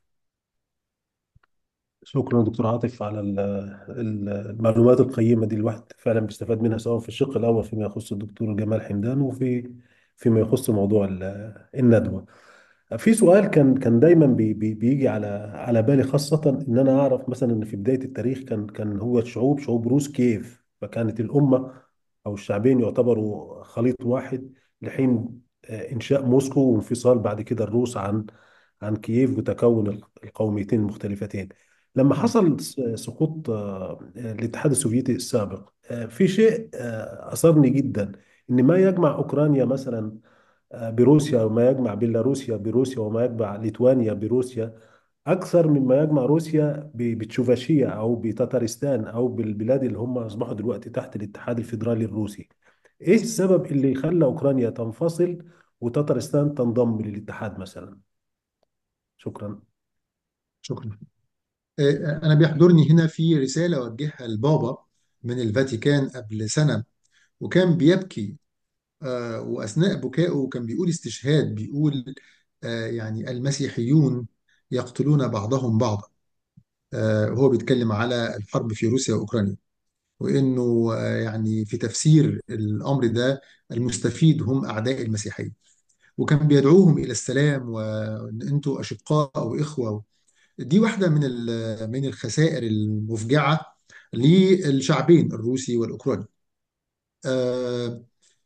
Speaker 3: شكرا دكتور عاطف على ال- ال- المعلومات القيمة دي الواحد فعلا بيستفاد منها سواء في الشق الأول فيما يخص الدكتور جمال حمدان وفي فيما يخص موضوع ال- الندوة في سؤال كان كان دايما بي بي بيجي على على بالي خاصة إن أنا أعرف مثلا إن في بداية التاريخ كان كان هو الشعوب شعوب روس كيف فكانت الأمة أو الشعبين يعتبروا خليط واحد لحين آه، إنشاء موسكو وانفصال بعد كده الروس عن عن كييف وتكون القوميتين المختلفتين لما حصل س- سقوط آه، الاتحاد السوفيتي السابق آه، في شيء آه، أثرني جدا إن ما يجمع أوكرانيا مثلا آه، بروسيا وما يجمع بيلاروسيا بروسيا وما يجمع ليتوانيا بروسيا أكثر مما يجمع روسيا ب- بتشوفاشيا أو بتتارستان أو بالبلاد اللي هم أصبحوا دلوقتي تحت الاتحاد الفيدرالي الروسي إيه السبب اللي خلى أوكرانيا تنفصل وتتارستان تنضم للاتحاد مثلا شكرا
Speaker 2: شكرا آه، انا بيحضرني هنا في رساله وجهها البابا من الفاتيكان قبل سنه وكان بيبكي آه، وأثناء بكائه كان بيقول استشهاد بيقول آه، يعني المسيحيون يقتلون بعضهم بعضا آه، وهو بيتكلم على الحرب في روسيا وأوكرانيا وإنه آه، يعني في تفسير الأمر ده المستفيد هم أعداء المسيحية وكان بيدعوهم الى السلام وان انتوا اشقاء واخوه دي واحده من ال- من الخسائر المفجعه للشعبين الروسي والاوكراني آه،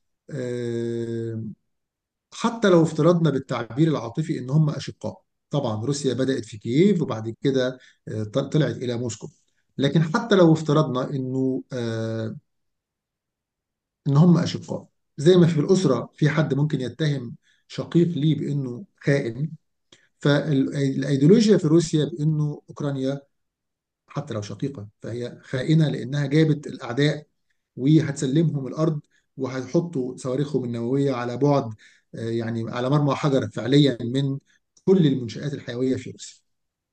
Speaker 2: آه، حتى لو افترضنا بالتعبير العاطفي ان هم اشقاء طبعا روسيا بدأت في كييف وبعد كده آه، طلعت الى موسكو لكن حتى لو افترضنا انه آه، ان هم اشقاء زي ما في الاسره في حد ممكن يتهم شقيق ليه بانه خائن فالايديولوجيا في روسيا بانه اوكرانيا حتى لو شقيقه فهي خائنه لانها جابت الاعداء وهتسلمهم الارض وهيحطوا صواريخهم النوويه على بعد آه، يعني على مرمى حجر فعليا من كل المنشآت الحيويه في روسيا.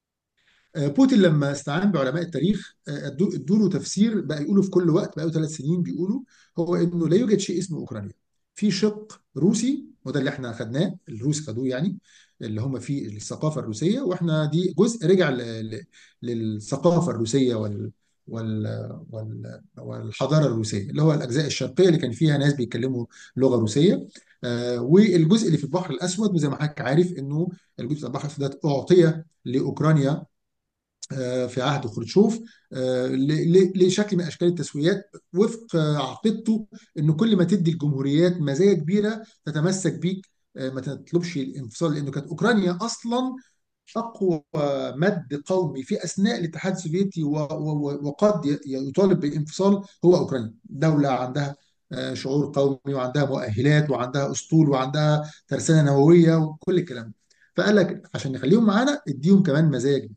Speaker 2: آه، بوتين لما استعان بعلماء التاريخ آه، ادوا ادوا له تفسير بقى يقولوا في كل وقت بقى ثلاث سنين بيقولوا هو انه لا يوجد شيء اسمه اوكرانيا في شق روسي وده اللي احنا خدناه الروس خدوه يعني اللي هم فيه الثقافه الروسيه واحنا دي جزء رجع ل- ل- للثقافه الروسيه وال وال وال والحضاره الروسيه اللي هو الاجزاء الشرقيه اللي كان فيها ناس بيتكلموا لغه روسيه آه، والجزء اللي في البحر الاسود وزي ما حضرتك عارف انه الجزء بتاع البحر الاسود ده اعطي لاوكرانيا آه، في عهد خروتشوف آه، ل- ل- لشكل من اشكال التسويات وفق آه، عقيدته انه كل ما تدي الجمهوريات مزايا كبيره تتمسك بيك آه، ما تطلبش الانفصال لانه كانت اوكرانيا اصلا اقوى مد قومي في اثناء الاتحاد السوفيتي و- و- وقد ي- يطالب بالانفصال هو اوكرانيا دوله عندها آه، شعور قومي وعندها مؤهلات وعندها اسطول وعندها ترسانه نوويه وكل الكلام ده فقال لك عشان نخليهم معانا اديهم كمان مزايا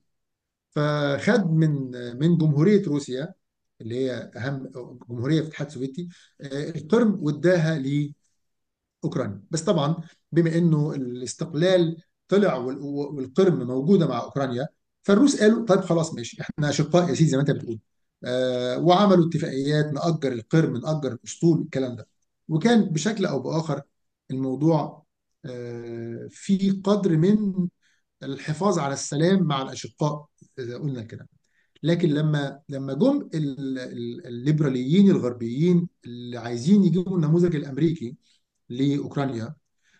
Speaker 2: فخد من من جمهوريه روسيا اللي هي اهم جمهوريه في الاتحاد السوفيتي آه، القرم واداها لاوكرانيا بس طبعا بما انه الاستقلال طلع وال- والقرم موجوده مع اوكرانيا فالروس قالوا طيب خلاص ماشي احنا اشقاء يا سيدي زي ما انت بتقول آه، وعملوا اتفاقيات نأجر القرم نأجر الاسطول الكلام ده وكان بشكل او باخر الموضوع آه، في قدر من الحفاظ على السلام مع الاشقاء اذا قلنا كده لكن لما لما جم ال- ال- الليبراليين الغربيين اللي عايزين يجيبوا النموذج الامريكي لاوكرانيا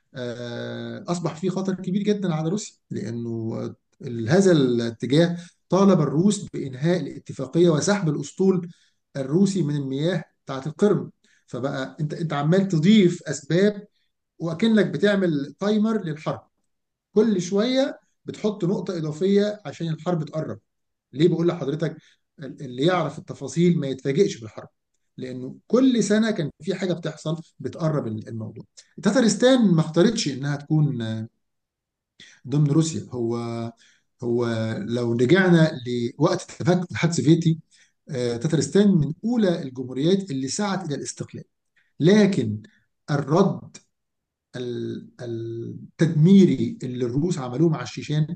Speaker 2: آه، اصبح في خطر كبير جدا على روسيا لانه ال- هذا الاتجاه طالب الروس بانهاء الاتفاقيه وسحب الاسطول الروسي من المياه بتاعت القرم فبقى انت انت عمال تضيف اسباب وكأنك بتعمل تايمر للحرب كل شويه بتحط نقطه اضافيه عشان الحرب تقرب ليه بقول لحضرتك اللي يعرف التفاصيل ما يتفاجئش بالحرب لانه كل سنه كان في حاجه بتحصل بتقرب الموضوع تتارستان ما اختارتش انها تكون ضمن روسيا هو هو لو رجعنا لوقت تفكك الاتحاد السوفيتي آه، تتارستان من اولى الجمهوريات اللي سعت الى الاستقلال لكن الرد ال- التدميري اللي الروس عملوه مع الشيشان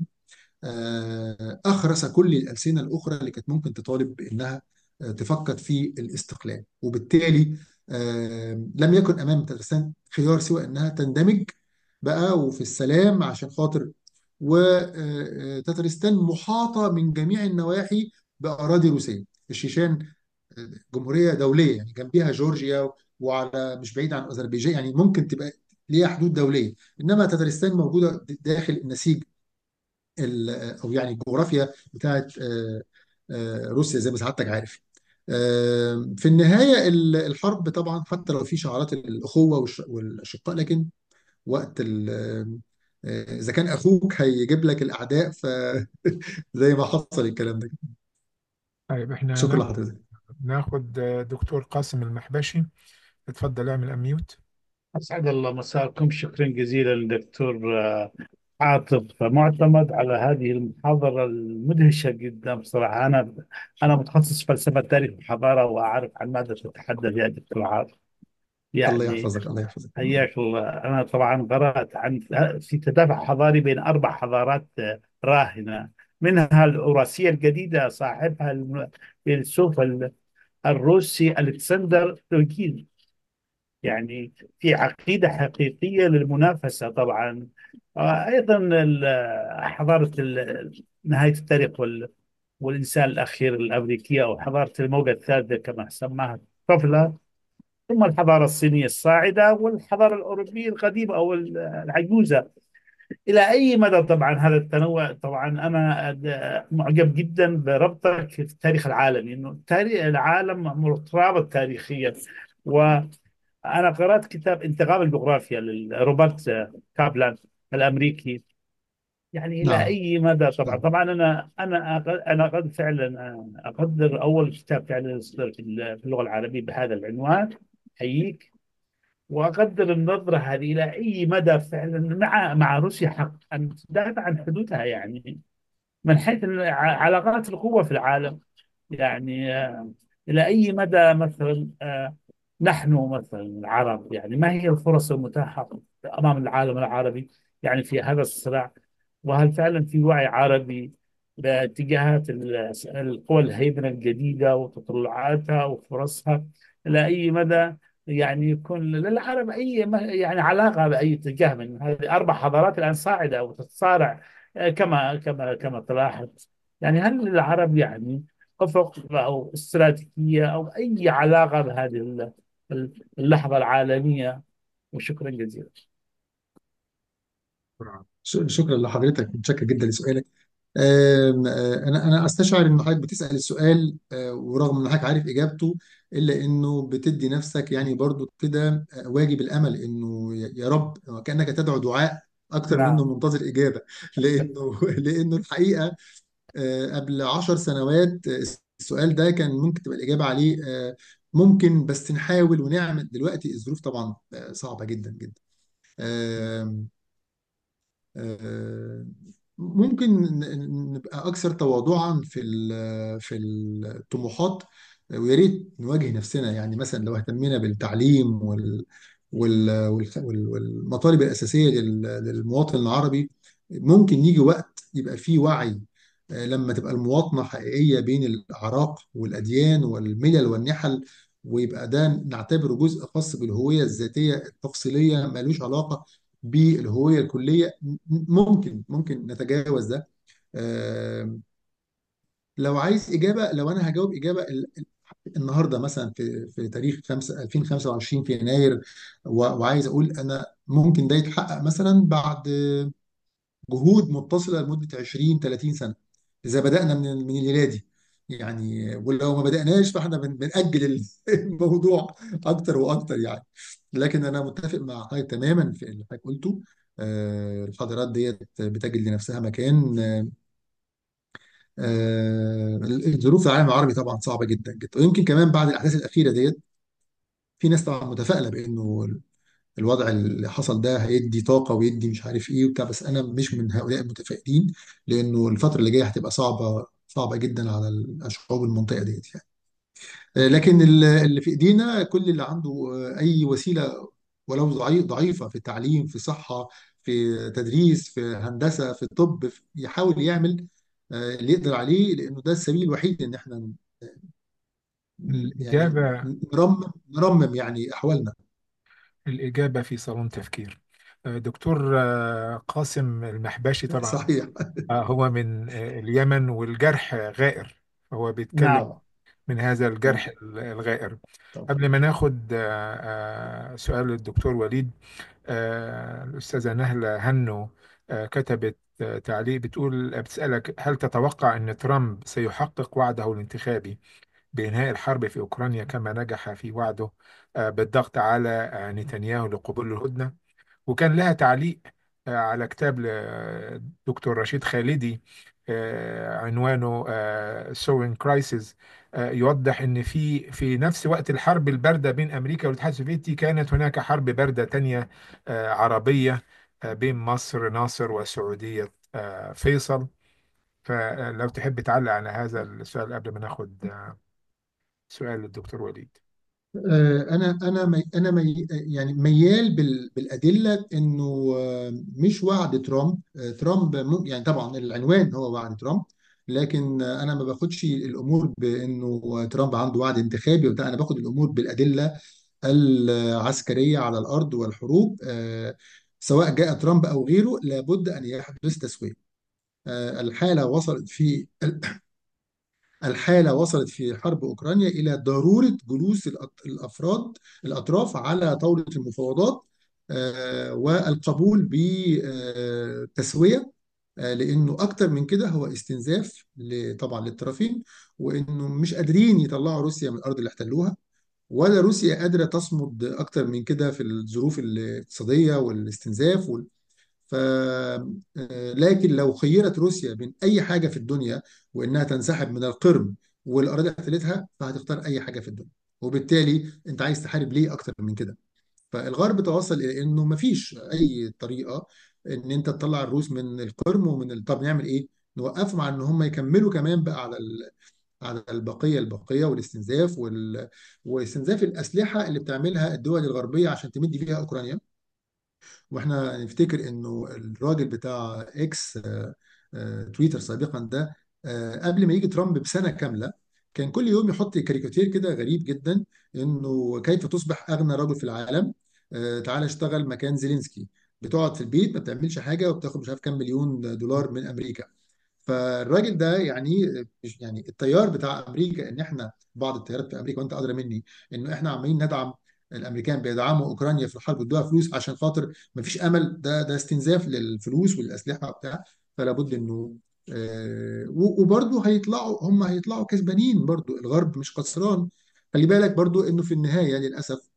Speaker 2: آه، أخرس كل الألسنة الأخرى اللي كانت ممكن تطالب بأنها آه، تفكر في الاستقلال وبالتالي آه، لم يكن أمام ترسان خيار سوى أنها تندمج بقى وفي السلام عشان خاطر وتترستان محاطة من جميع النواحي بأراضي روسية الشيشان آه، جمهورية دولية يعني جنبها جورجيا وعلى مش بعيد عن أذربيجان يعني ممكن تبقى ليها حدود دولية إنما تترستان موجودة داخل النسيج ال- او يعني الجغرافيا بتاعت آه، آه، روسيا زي ما سعادتك عارف آه، في النهايه ال- الحرب طبعا حتى لو في شعارات الاخوه والش- والاشقاء لكن وقت ال- آه، اذا كان اخوك هيجيب لك الاعداء فزي ما حصل الكلام ده
Speaker 1: طيب احنا
Speaker 2: شكرا
Speaker 1: ناخد
Speaker 2: لحضرتك
Speaker 1: ناخد آه، دكتور قاسم المحبشي اتفضل اعمل اميوت
Speaker 4: أسعد الله مساكم شكرا جزيلا للدكتور آه، عاطف معتمد على هذه المحاضرة المدهشة جدا بصراحة أنا أنا متخصص فلسفة تاريخ وحضارة وأعرف عن ماذا تتحدث يا دكتور عاطف
Speaker 2: الله
Speaker 4: يعني
Speaker 2: يحفظك الله يحفظك
Speaker 4: حياك الله أنا طبعا قرأت عن في تدافع حضاري بين أربع حضارات آه، راهنة منها الأوراسية الجديدة صاحبها الم- الفيلسوف ال- الروسي ألكسندر دوجين يعني في عقيدة حقيقية للمنافسة طبعا آه، أيضا ال- حضارة ال- نهاية التاريخ وال- والإنسان الأخير الأمريكية أو حضارة الموجة الثالثة كما سماها طفلة ثم الحضارة الصينية الصاعدة والحضارة الأوروبية القديمة أو العجوزة إلى أي مدى طبعا هذا التنوع طبعا أنا أد- معجب جدا بربطك في التاريخ العالمي إنه التاريخ العالم مترابط تاريخيا وأنا قرأت كتاب انتقام الجغرافيا لروبرت كابلان الأمريكي يعني إلى
Speaker 2: نعم
Speaker 4: أي مدى طبعا
Speaker 2: نعم
Speaker 4: طبعا أنا أنا أق- أنا قد فعلا أقدر أول كتاب فعلا يصدر في اللغة العربية بهذا العنوان حييك واقدر النظره هذه الى اي مدى فعلا مع مع روسيا حق ان تدافع عن حدودها يعني من حيث الع- علاقات القوه في العالم يعني آه، الى اي مدى مثلا آه، نحن مثلا العرب يعني ما هي الفرص المتاحه امام العالم العربي يعني في هذا الصراع وهل فعلا في وعي عربي باتجاهات ال- القوى الهيمنة الجديدة وتطلعاتها وفرصها إلى أي مدى يعني يكون للعرب أي م- يعني علاقة بأي اتجاه من هذه أربع حضارات الآن صاعدة وتتصارع آه، كما كما كما تلاحظ يعني هل للعرب يعني أفق أو استراتيجية أو أي علاقة بهذه ال- اللحظة العالمية وشكرا جزيلا
Speaker 2: ش- شكرا لحضرتك متشكر جدا لسؤالك آم، آه، انا انا استشعر ان حضرتك بتسال السؤال آه، ورغم ان حضرتك عارف اجابته الا انه بتدي نفسك يعني برضو كده آه، واجب الامل انه يا يا رب كانك تدعو دعاء اكتر منه
Speaker 4: نعم
Speaker 2: منتظر اجابه لانه لانه الحقيقه آه، قبل عشر سنوات آه، السؤال ده كان ممكن تبقى الاجابه عليه آه، ممكن بس نحاول ونعمل دلوقتي الظروف طبعا آه، صعبه جدا جدا آه، ممكن ن- نبقى أكثر تواضعا في ال- في الطموحات ويا ريت نواجه نفسنا يعني مثلا لو اهتمينا بالتعليم وال وال والخ- وال- والمطالب الأساسية لل- للمواطن العربي ممكن يجي وقت يبقى فيه وعي آه، لما تبقى المواطنة حقيقية بين الأعراق والأديان والملل والنحل ويبقى ده نعتبره جزء خاص بالهوية الذاتية التفصيلية ملوش علاقة بالهويه الكليه م- ممكن ممكن نتجاوز ده آه، لو عايز اجابه لو انا هجاوب اجابه ال- ال- النهارده مثلا في في تاريخ 5 2025 في يناير و- وعايز اقول انا ممكن ده يتحقق مثلا بعد جهود متصله لمده 20 30 سنه اذا بدانا من من الليله دي يعني ولو ما بداناش فاحنا بن- بنأجل الموضوع اكتر واكتر يعني لكن انا متفق مع حضرتك تماما في اللي حضرتك قلته آه، الحضارات ديت بتجد لنفسها مكان آه، الظروف في العالم العربي طبعا صعبه جدا جدا ويمكن كمان بعد الاحداث الاخيره ديت في ناس طبعا متفائله بانه الوضع اللي حصل ده هيدي طاقه ويدي مش عارف ايه وبتاع بس انا مش من هؤلاء المتفائلين لانه الفتره اللي جايه هتبقى صعبه صعبه جدا على الشعوب المنطقه ديت يعني آه، لكن ال- اللي في ايدينا كل اللي عنده آه، اي وسيله ولو ضعي- ضعيفه في التعليم في صحه في تدريس في هندسه في طب في- يحاول يعمل آه، اللي يقدر عليه لانه ده السبيل الوحيد ان احنا يعني
Speaker 1: الإجابة
Speaker 2: نرمم نرمم يعني احوالنا
Speaker 1: الإجابة في صالون تفكير آه، دكتور آه، قاسم المحباشي طبعا
Speaker 2: صحيح
Speaker 1: آه، هو من آه، اليمن والجرح غائر هو بيتكلم
Speaker 4: نعم
Speaker 2: طبعا
Speaker 1: من هذا
Speaker 2: طبعا
Speaker 1: الجرح الغائر
Speaker 2: طبعا
Speaker 1: قبل ما ناخد آه، آه، سؤال الدكتور وليد آه، الأستاذة نهلة هنو آه، كتبت آه، تعليق بتقول بتسألك هل تتوقع أن ترامب سيحقق وعده الانتخابي بإنهاء الحرب في أوكرانيا كما نجح في وعده آه، بالضغط على آه، نتنياهو لقبول الهدنة وكان لها تعليق آه، على كتاب لدكتور رشيد خالدي آه، عنوانه سوين كرايسيس يوضح ان في في نفس وقت الحرب البارده بين امريكا والاتحاد السوفيتي كانت هناك حرب بارده تانية آه، عربيه آه، بين مصر ناصر وسعوديه آه، فيصل فلو تحب تعلق على هذا السؤال قبل ما ناخد آه، سؤال الدكتور وليد
Speaker 2: آه، انا انا مي انا مي يعني ميال بال- بالادله انه آه، مش وعد ترامب آه، ترامب مم- يعني طبعا العنوان هو وعد ترامب لكن آه، انا ما باخدش الامور بانه ترامب عنده وعد انتخابي وبتاع انا باخد الامور بالادله العسكريه على الارض والحروب آه، سواء جاء ترامب او غيره لابد ان يحدث تسويه آه، الحاله وصلت في الحالة وصلت في حرب أوكرانيا إلى ضرورة جلوس الأط- الأفراد الأطراف على طاولة المفاوضات آه، والقبول بتسوية آه، لأنه أكتر من كده هو استنزاف ل- طبعا للطرفين وإنه مش قادرين يطلعوا روسيا من الأرض اللي احتلوها ولا روسيا قادرة تصمد أكتر من كده في الظروف الاقتصادية والاستنزاف ف آه، لكن لو خيرت روسيا بين اي حاجه في الدنيا وانها تنسحب من القرم والاراضي اللي احتلتها فهتختار اي حاجه في الدنيا وبالتالي انت عايز تحارب ليه اكتر من كده فالغرب توصل الى انه مفيش اي طريقه ان انت تطلع الروس من القرم ومن ال... طب نعمل ايه؟ نوقفهم على ان هم يكملوا كمان بقى على ال... على البقيه البقيه والاستنزاف وال... واستنزاف الاسلحه اللي بتعملها الدول الغربيه عشان تمد بيها اوكرانيا واحنا نفتكر انه الراجل بتاع اكس آه، آه، تويتر سابقا ده آه، قبل ما يجي ترامب بسنه كامله كان كل يوم يحط كاريكاتير كده غريب جدا انه كيف تصبح اغنى رجل في العالم آه، تعال اشتغل مكان زيلينسكي بتقعد في البيت ما بتعملش حاجه وبتاخد مش عارف كام مليون دولار من امريكا فالراجل ده يعني مش- يعني التيار بتاع امريكا ان احنا بعض التيارات في امريكا وانت ادرى مني انه احنا عمالين ندعم الامريكان بيدعموا اوكرانيا في الحرب ويدوها فلوس عشان خاطر ما فيش امل ده ده استنزاف للفلوس والاسلحه وبتاع فلا بد انه آه و- وبرضه هيطلعوا هم هيطلعوا كسبانين برضه الغرب مش خسران خلي بالك برضه انه في النهايه للاسف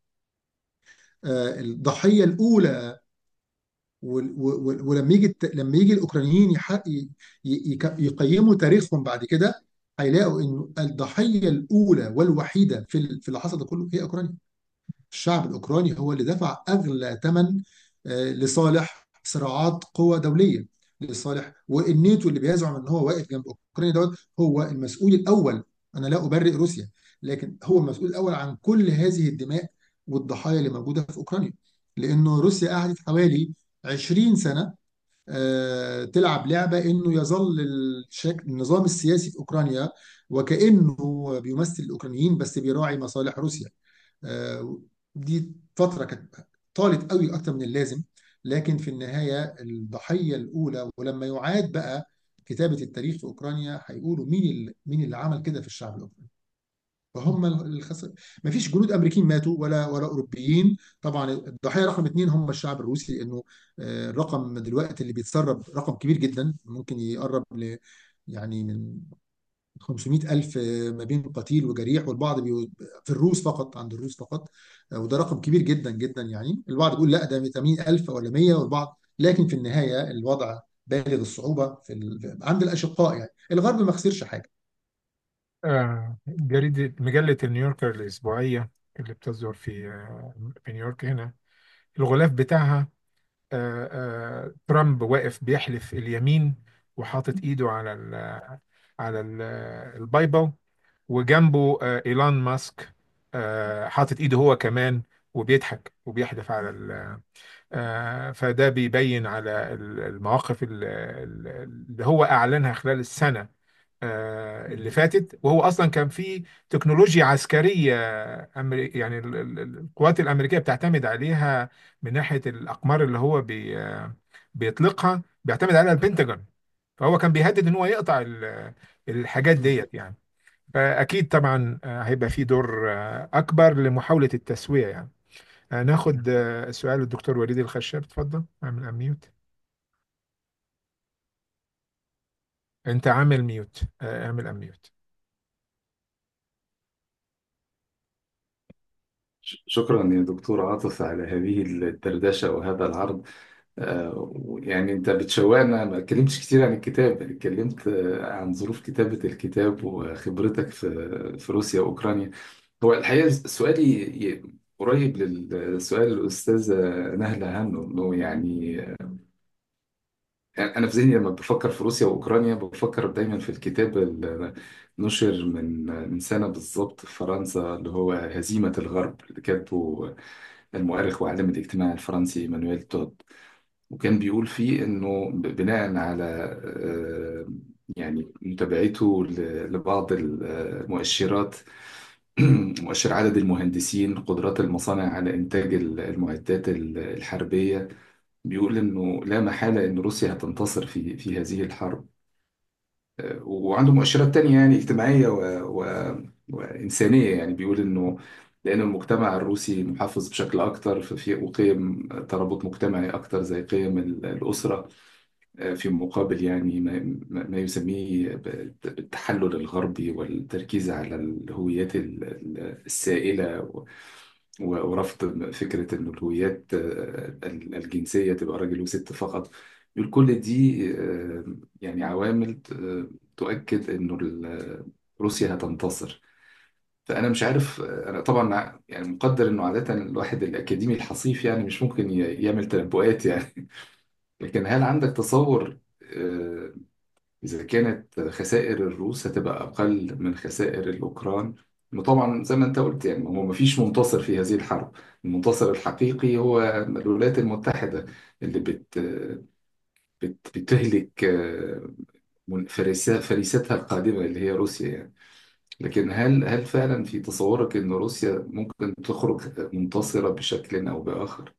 Speaker 2: آه الضحيه الاولى وال- وال- ولما يجي الت- لما يجي الاوكرانيين يح- ي- ي- يك- يقيموا تاريخهم بعد كده هيلاقوا انه الضحيه الاولى والوحيده في ال- في اللي حصل ده كله هي اوكرانيا الشعب الاوكراني هو اللي دفع اغلى ثمن آه، لصالح صراعات قوى دوليه لصالح والناتو اللي بيزعم ان هو واقف جنب اوكرانيا دوت هو المسؤول الاول انا لا ابرئ روسيا لكن هو المسؤول الاول عن كل هذه الدماء والضحايا اللي موجوده في اوكرانيا لانه روسيا قعدت حوالي 20 سنه آه، تلعب لعبه انه يظل الشكل النظام السياسي في اوكرانيا وكانه بيمثل الاوكرانيين بس بيراعي مصالح روسيا آه، دي فتره كانت طالت قوي اكتر من اللازم لكن في النهايه الضحيه الاولى ولما يعاد بقى كتابه التاريخ في اوكرانيا هيقولوا مين اللي مين اللي عمل كده في الشعب الاوكراني فهم الخسر ما فيش جنود امريكيين ماتوا ولا ولا اوروبيين طبعا الضحيه رقم اثنين هم الشعب الروسي لانه آه، الرقم دلوقتي اللي بيتسرب رقم كبير جدا ممكن يقرب ل يعني من 500 ألف ما بين قتيل وجريح والبعض بي... في الروس فقط عند الروس فقط وده رقم كبير جدا جدا يعني البعض بيقول لا ده 80 ألف ولا 100 والبعض لكن في النهاية الوضع بالغ الصعوبة في ال... عند الأشقاء يعني الغرب ما خسرش حاجة
Speaker 1: آه، جريدة مجلة نيويوركر الأسبوعية اللي بتصدر في آه، في نيويورك هنا الغلاف بتاعها آه، آه، ترامب واقف بيحلف اليمين وحاطط ايده على ال على ال البايبل وجنبه آه، ايلون ماسك آه، حاطط ايده هو كمان وبيضحك وبيحلف على ال آه، فده بيبين على ال- المواقف ال- ال- اللي هو اعلنها خلال السنة آه، اللي فاتت وهو اصلا كان في تكنولوجيا عسكريه أمري يعني ال- ال- ال- القوات الامريكيه بتعتمد عليها من ناحيه الاقمار اللي هو بي آه، بيطلقها بيعتمد عليها البنتاجون فهو كان بيهدد ان هو يقطع ال- الحاجات ديت يعني فاكيد طبعا آه، هيبقى في دور آه، اكبر لمحاوله التسويه يعني آه، ناخد آه، سؤال الدكتور وليد الخشاب اتفضل اعمل اميوت انت عامل ميوت آه، اعمل اميوت
Speaker 5: ش- شكرا يا دكتور عاطف على هذه الدردشة وهذا العرض آه، يعني انت بتشوقنا ما اتكلمتش كتير عن الكتاب اتكلمت آه، عن ظروف كتابة الكتاب وخبرتك في في روسيا وأوكرانيا هو الحقيقة سؤالي ي- قريب للسؤال الأستاذة نهلة عنه إنه يعني يعني أنا في ذهني لما بفكر في روسيا وأوكرانيا بفكر دايما في الكتاب اللي نشر من من سنة بالظبط في فرنسا اللي هو هزيمة الغرب اللي كاتبه المؤرخ وعالم الاجتماع الفرنسي مانويل تود وكان بيقول فيه إنه ب- بناء على آه، يعني متابعته ل- لبعض المؤشرات مؤشر عدد المهندسين قدرات المصانع على إنتاج المعدات الحربية بيقول إنه لا محالة إن روسيا هتنتصر في في هذه الحرب وعنده مؤشرات تانية يعني اجتماعية و... و... وإنسانية يعني بيقول إنه لأن المجتمع الروسي محافظ بشكل أكتر ففي وقيم ترابط مجتمعي أكتر زي قيم ال- الأسرة آه، في مقابل يعني ما, ما يسميه بالتحلل الغربي والتركيز على الهويات ال- ال- السائلة و- ورفض فكرة إنه الهويات آه، الجنسية تبقى راجل وست فقط يقول كل دي آه، يعني عوامل آه، تؤكد إنه ال- روسيا هتنتصر فأنا مش عارف أنا طبعا يعني مقدر إنه عادة الواحد الأكاديمي الحصيف يعني مش ممكن ي- يعمل تنبؤات يعني لكن هل عندك تصور آه، إذا كانت خسائر الروس هتبقى أقل من خسائر الأوكران إنه طبعا زي ما أنت قلت يعني هو مفيش منتصر في هذه الحرب المنتصر الحقيقي هو الولايات المتحدة اللي بت بت بتهلك آه، من- فريسا- فريستها القادمة اللي هي روسيا يعني لكن هل هل فعلا في تصورك إن روسيا ممكن تخرج منتصرة بشكل أو بآخر؟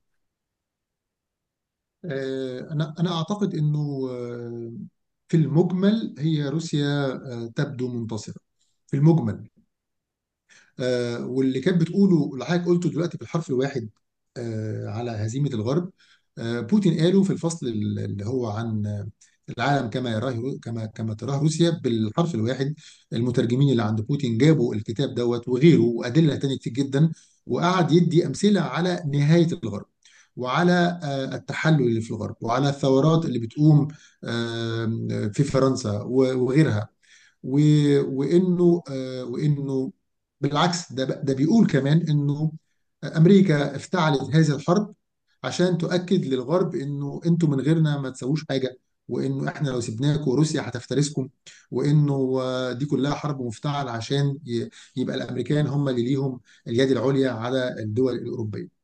Speaker 2: آه، انا انا اعتقد انه آه، في المجمل هي روسيا آه، تبدو منتصرة في المجمل آه، واللي كانت بتقوله اللي حضرتك قلته دلوقتي بالحرف الواحد آه، على هزيمة الغرب آه، بوتين قاله في الفصل اللي هو عن آه، العالم كما يراه كما كما تراه روسيا بالحرف الواحد المترجمين اللي عند بوتين جابوا الكتاب دوت وغيره وأدلة تانية كتير جدا وقعد يدي أمثلة على نهاية الغرب وعلى آه، التحلل اللي في الغرب وعلى الثورات اللي بتقوم آه، في فرنسا و- وغيرها و- وانه آه، وانه بالعكس ده ده بيقول كمان انه امريكا افتعلت هذه الحرب عشان تؤكد للغرب انه انتوا من غيرنا ما تسووش حاجه وانه احنا لو سيبناكم روسيا هتفترسكم وانه آه، دي كلها حرب مفتعله عشان ي- يبقى الامريكان هم اللي ليهم اليد العليا على الدول الاوروبيه.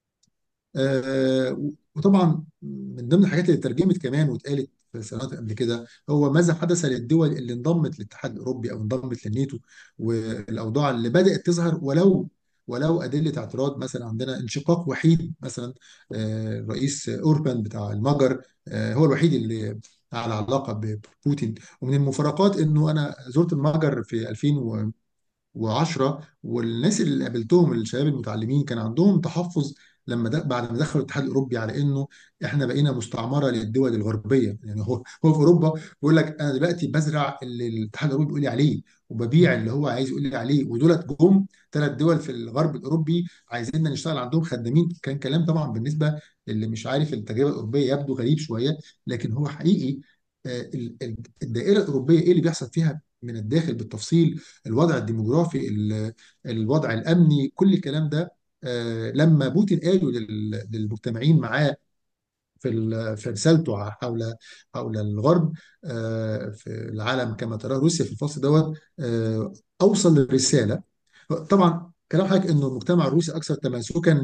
Speaker 2: آه، وطبعا من ضمن الحاجات اللي اترجمت كمان واتقالت في سنوات قبل كده هو ماذا حدث للدول اللي انضمت للاتحاد الاوروبي او انضمت للناتو والاوضاع اللي بدات تظهر ولو ولو ادله اعتراض مثلا عندنا انشقاق وحيد مثلا آه، الرئيس اوربان بتاع المجر آه، هو الوحيد اللي على علاقه ببوتين ومن المفارقات انه انا زرت المجر في 2000 و10 والناس اللي قابلتهم الشباب المتعلمين كان عندهم تحفظ لما ده بعد ما دخلوا الاتحاد الاوروبي على انه احنا بقينا مستعمره للدول الغربيه يعني هو هو في اوروبا بيقول لك انا دلوقتي بزرع اللي الاتحاد الاوروبي بيقول لي عليه وببيع اللي هو عايز يقول لي عليه ودولت جم ثلاث دول في الغرب الاوروبي عايزيننا نشتغل عندهم خدامين كان كلام طبعا بالنسبه للي مش عارف التجربه الاوروبيه يبدو غريب شويه لكن هو حقيقي آه، ال- ال- الدائره الاوروبيه ايه اللي بيحصل فيها من الداخل بالتفصيل الوضع الديموغرافي ال- الوضع الامني كل الكلام ده آه، لما بوتين قالوا لل- للمجتمعين معاه في ال- في رسالته حول حول الغرب آه، في العالم كما تراه روسيا في الفصل دوت آه، اوصل الرساله طبعا كلام حضرتك انه المجتمع الروسي اكثر تماسكا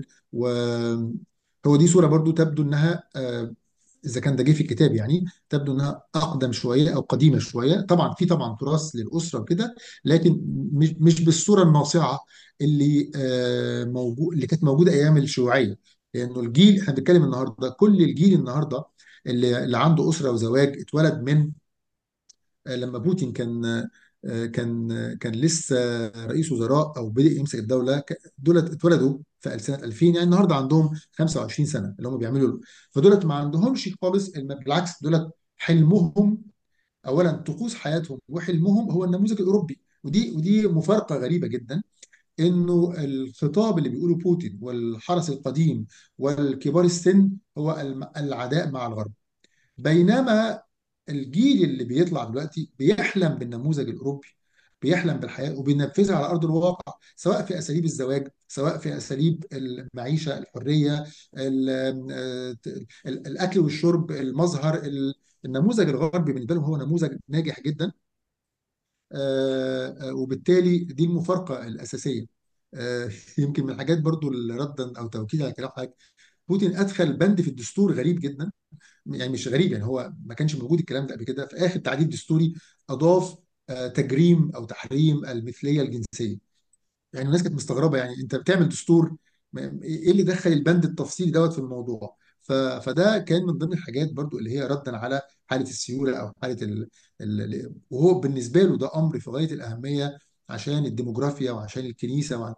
Speaker 2: وهو دي صوره برضو تبدو انها آه، اذا كان ده جه في الكتاب يعني تبدو انها اقدم شويه او قديمه شويه طبعا في طبعا تراث للاسره وكده لكن مش مش بالصوره الناصعه اللي آه، موجود اللي كانت موجوده ايام الشيوعيه لانه الجيل احنا بنتكلم النهارده كل الجيل النهارده اللي اللي عنده اسره وزواج اتولد من آه، لما بوتين كان آه، كان كان لسه رئيس وزراء او بدأ يمسك الدوله ك- دولت اتولدوا في سنه 2000 يعني النهارده عندهم 25 سنه اللي هم بيعملوا فدولت ما عندهمش خالص الم- بالعكس دولت حلمهم اولا طقوس حياتهم وحلمهم هو النموذج الاوروبي ودي ودي مفارقه غريبه جدا انه الخطاب اللي بيقوله بوتين والحرس القديم والكبار السن هو الم- العداء مع الغرب بينما الجيل اللي بيطلع دلوقتي بيحلم بالنموذج الاوروبي بيحلم بالحياه وبينفذها على ارض الواقع سواء في اساليب الزواج سواء في اساليب المعيشه الحريه ال- ال- الاكل والشرب المظهر ال- النموذج الغربي بالنسبه لهم هو نموذج ناجح جدا آه، آه، وبالتالي دي المفارقه الاساسيه آه، يمكن من الحاجات برضو اللي ردا او توكيدا على كلام حضرتك بوتين ادخل بند في الدستور غريب جدا يعني مش غريب يعني هو ما كانش موجود الكلام ده قبل كده في اخر تعديل دستوري اضاف آه، تجريم او تحريم المثليه الجنسيه يعني الناس كانت مستغربه يعني انت بتعمل دستور ما- ايه اللي دخل البند التفصيلي دوت في الموضوع ف- فده كان من ضمن الحاجات برضو اللي هي ردا على حاله السيوله او حاله ال... ال... وهو بالنسبه له ده امر في غايه الاهميه عشان الديموغرافيا وعشان الكنيسه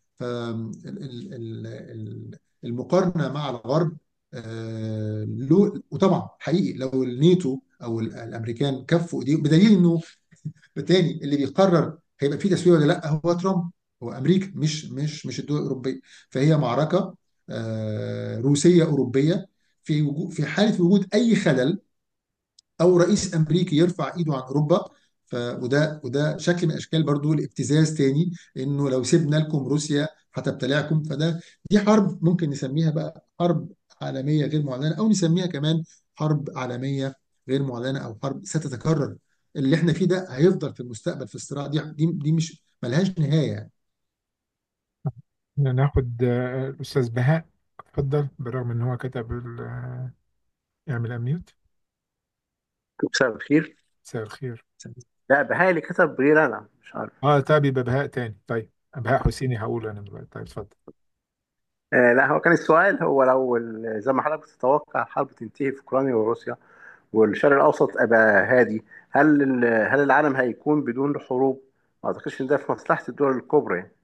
Speaker 2: فالمقارنه مع الغرب آه، له وطبعا حقيقي لو الناتو او ال- الامريكان كفوا ايديهم بدليل انه بالتالي اللي بيقرر هيبقى فيه تسويه ولا لا هو ترامب هو امريكا مش مش مش الدول الاوروبيه فهي معركه آه، روسيه اوروبيه في وجود في حاله وجود اي خلل او رئيس امريكي يرفع ايده عن اوروبا ف وده وده شكل من اشكال برضو الابتزاز تاني انه لو سيبنا لكم روسيا هتبتلعكم فده دي حرب ممكن نسميها بقى حرب عالميه غير معلنه او نسميها كمان حرب عالميه غير معلنه او حرب ستتكرر اللي احنا فيه ده هيفضل في المستقبل في الصراع دي دي دي مش ملهاش نهايه يعني
Speaker 1: ناخد آه، الأستاذ بهاء اتفضل بالرغم إن هو كتب ال- آه، يعمل أميوت
Speaker 6: مساء الخير
Speaker 1: مساء الخير
Speaker 6: لا بهاء اللي كتب غير انا مش عارف
Speaker 1: اه طيب يبقى بهاء تاني طيب بهاء حسيني هقول أنا دلوقتي طيب اتفضل
Speaker 6: آه لا هو كان السؤال هو لو ال- زي ما حضرتك بتتوقع الحرب تنتهي في اوكرانيا وروسيا والشرق الاوسط ابقى هادي هل ال- هل العالم هيكون بدون حروب؟ ما اعتقدش ان ده في مصلحه الدول الكبرى يعني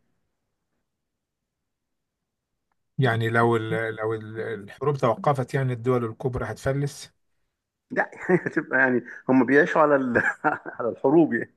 Speaker 1: يعني لو ال- لو ال- الحروب توقفت يعني الدول الكبرى هتفلس
Speaker 6: لا هتبقى يعني هم بيعيشوا على ال- على الحروب يعني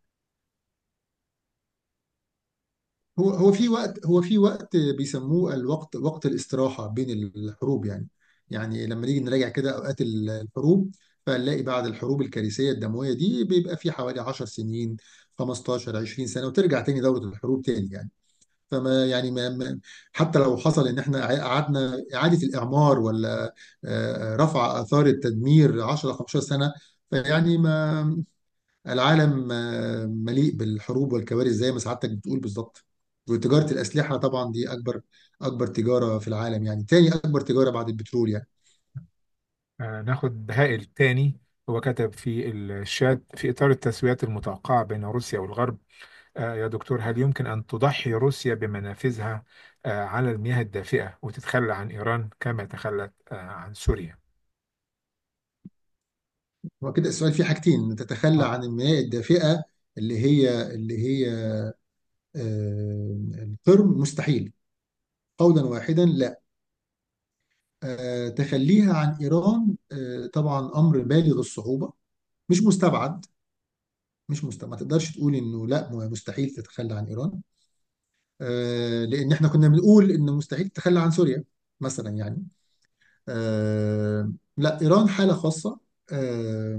Speaker 2: هو هو في وقت هو في وقت بيسموه الوقت وقت الاستراحة بين الحروب يعني يعني لما نيجي نراجع كده أوقات الحروب فنلاقي بعد الحروب الكارثية الدموية دي بيبقى في حوالي 10 سنين 15 20 سنة وترجع تاني دورة الحروب تاني يعني فما يعني ما ما- حتى لو حصل ان احنا قعدنا اعاده الاعمار ولا آه، رفع اثار التدمير 10 15 سنه فيعني ما العالم آه، مليء بالحروب والكوارث زي ما سعادتك بتقول بالظبط وتجاره الاسلحه طبعا دي اكبر اكبر تجاره في العالم يعني تاني اكبر تجاره بعد البترول يعني
Speaker 1: آه ناخد بهاء التاني هو كتب في الشات في إطار التسويات المتوقعة بين روسيا والغرب آه يا دكتور هل يمكن أن تضحي روسيا بمنافذها آه على المياه الدافئة وتتخلى عن إيران كما تخلت آه عن سوريا
Speaker 2: هو كده السؤال فيه حاجتين تتخلى
Speaker 1: آه.
Speaker 2: عن المياه الدافئه اللي هي اللي هي آه، القرم مستحيل قولا واحدا لا آه، تخليها عن إيران آه، طبعا أمر بالغ الصعوبة مش مستبعد مش مستبعد ما تقدرش تقول إنه لا مستحيل تتخلى عن إيران آه، لأن إحنا كنا بنقول إنه مستحيل تتخلى عن سوريا مثلا يعني آه، لا إيران حالة خاصة آه،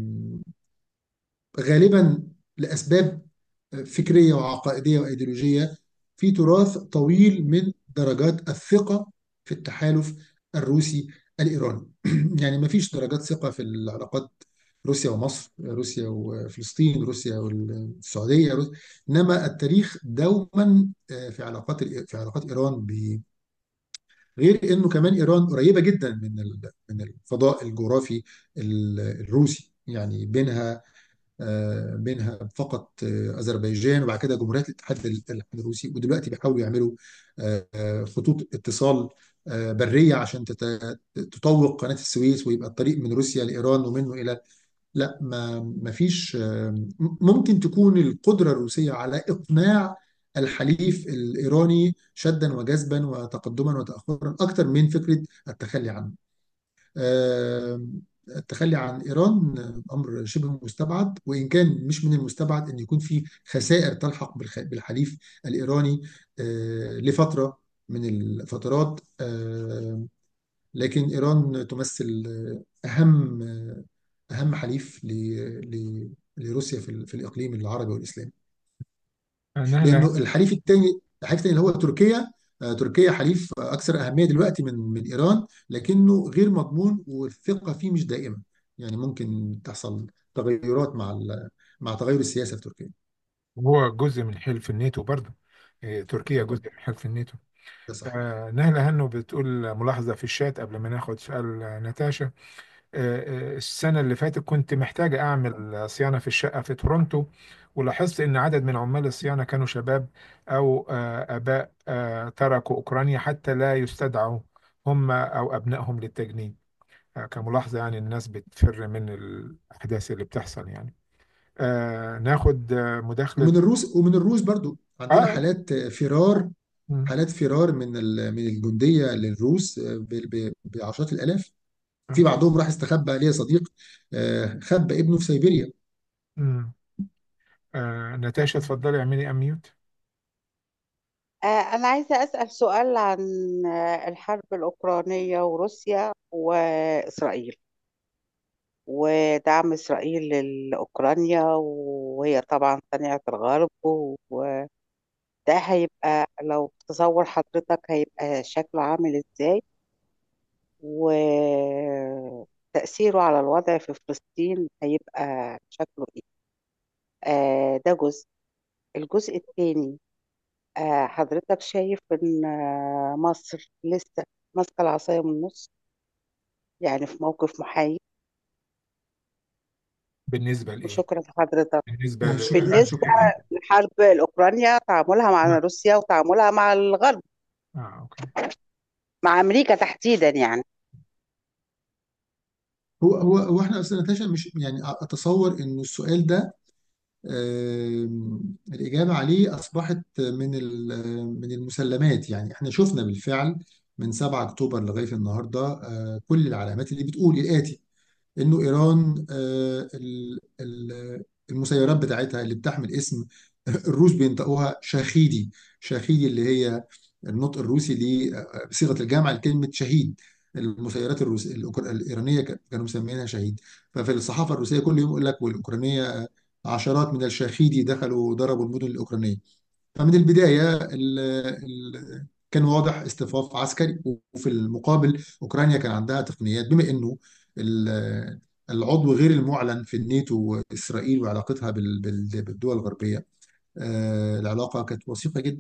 Speaker 2: غالبا لأسباب فكرية وعقائدية وأيديولوجية في تراث طويل من درجات الثقة في التحالف الروسي الإيراني يعني ما فيش درجات ثقة في العلاقات روسيا ومصر روسيا وفلسطين روسيا والسعودية روسيا. إنما التاريخ دوما آه، في علاقات في علاقات إيران ب غير انه كمان ايران قريبه جدا من ال- من الفضاء الجغرافي ال- الروسي يعني بينها آه، بينها فقط آه، اذربيجان وبعد كده جمهوريه الاتحاد الاتحاد الروسي ودلوقتي بيحاولوا يعملوا آه، آه، خطوط اتصال آه، بريه عشان تت- تطوق قناه السويس ويبقى الطريق من روسيا لايران ومنه الى لا ما ما فيش آه، ممكن تكون القدره الروسيه على اقناع الحليف الايراني شدا وجذبا وتقدما وتاخرا اكثر من فكره التخلي عنه. آه، التخلي عن إيران أمر شبه مستبعد وإن كان مش من المستبعد أن يكون في خسائر تلحق بالخ- بالحليف الإيراني آه، لفترة من الفترات آه، لكن إيران تمثل آه، أهم آه، أهم حليف ل- ل- لروسيا في ال- في الإقليم العربي والإسلامي
Speaker 1: نهلة
Speaker 2: لانه الحليف الثاني الحليف الثاني اللي هو تركيا آه، تركيا حليف اكثر اهميه دلوقتي من من ايران لكنه غير مضمون والثقه فيه مش دائمه يعني ممكن تحصل تغيرات مع ال- مع تغير السياسه في تركيا
Speaker 1: وهو جزء من حلف الناتو برضه آه تركيا جزء من حلف الناتو
Speaker 2: ده صح
Speaker 1: آه نهلة هنو بتقول ملاحظة في الشات قبل ما ناخد سؤال آه، ناتاشا آه، آه، السنة اللي فاتت كنت محتاج أعمل صيانة في الشقة في تورونتو ولاحظت إن عدد من عمال الصيانة كانوا شباب أو آه، آباء آه، تركوا أوكرانيا حتى لا يستدعوا هم أو أبنائهم للتجنيد آه، كملاحظة يعني الناس بتفر من الأحداث اللي بتحصل يعني آه ناخد آه، مداخلة
Speaker 2: ومن الروس ومن الروس برضو عندنا
Speaker 1: آه
Speaker 2: حالات فرار
Speaker 1: مم،
Speaker 2: حالات فرار من ال- من الجنديه للروس ب- ب- بعشرات الالاف في
Speaker 1: آه
Speaker 2: بعضهم راح استخبى ليه صديق آه، خبى ابنه في سيبيريا
Speaker 1: مم. آه نتاشا اتفضلي اعملي أميوت
Speaker 7: آه، أنا عايزة أسأل سؤال عن آه، الحرب الأوكرانية وروسيا وإسرائيل ودعم إسرائيل لأوكرانيا وهي طبعا صنيعة الغرب وده هيبقى لو تصور حضرتك هيبقى شكله عامل إزاي وتأثيره على الوضع في فلسطين هيبقى شكله إيه آه، ده جزء الجزء الثاني آه، حضرتك شايف إن آه، مصر لسه ماسكة العصاية من النص يعني في موقف محايد
Speaker 1: بالنسبة لإيه؟
Speaker 7: وشكرا لحضرتك
Speaker 1: بالنسبة
Speaker 2: آه،
Speaker 1: ل...
Speaker 2: شكرا
Speaker 7: بالنسبة
Speaker 2: شكرا
Speaker 7: للحرب الأوكرانيا تعاملها مع
Speaker 1: آه
Speaker 7: روسيا وتعاملها مع الغرب
Speaker 1: آه، أوكي
Speaker 7: مع أمريكا تحديدا يعني
Speaker 2: هو هو هو احنا اصلا نتاشا مش يعني اتصور انه السؤال ده آم، الإجابة عليه أصبحت من ال- من المسلمات يعني احنا شفنا بالفعل من 7 أكتوبر لغاية النهاردة آه، كل العلامات اللي بتقول الآتي إنه إيران آه، ال- ال- المسيرات بتاعتها اللي بتحمل اسم الروس بينطقوها شاخيدي شاخيدي اللي هي النطق الروسي دي آه، بصيغة الجمع لكلمة شهيد المسيرات الروس الأوكر- الإيرانية كانوا مسمينها شهيد ففي الصحافة الروسية كل يوم يقول لك والأوكرانية عشرات من الشاخيدي دخلوا ضربوا المدن الأوكرانية فمن البداية ال ال كان واضح اصطفاف عسكري وفي المقابل أوكرانيا كان عندها تقنيات بما أنه ال- العضو غير المعلن في الناتو إسرائيل وعلاقتها بال- بال- بالدول الغربية آه، العلاقة كانت وثيقة جدا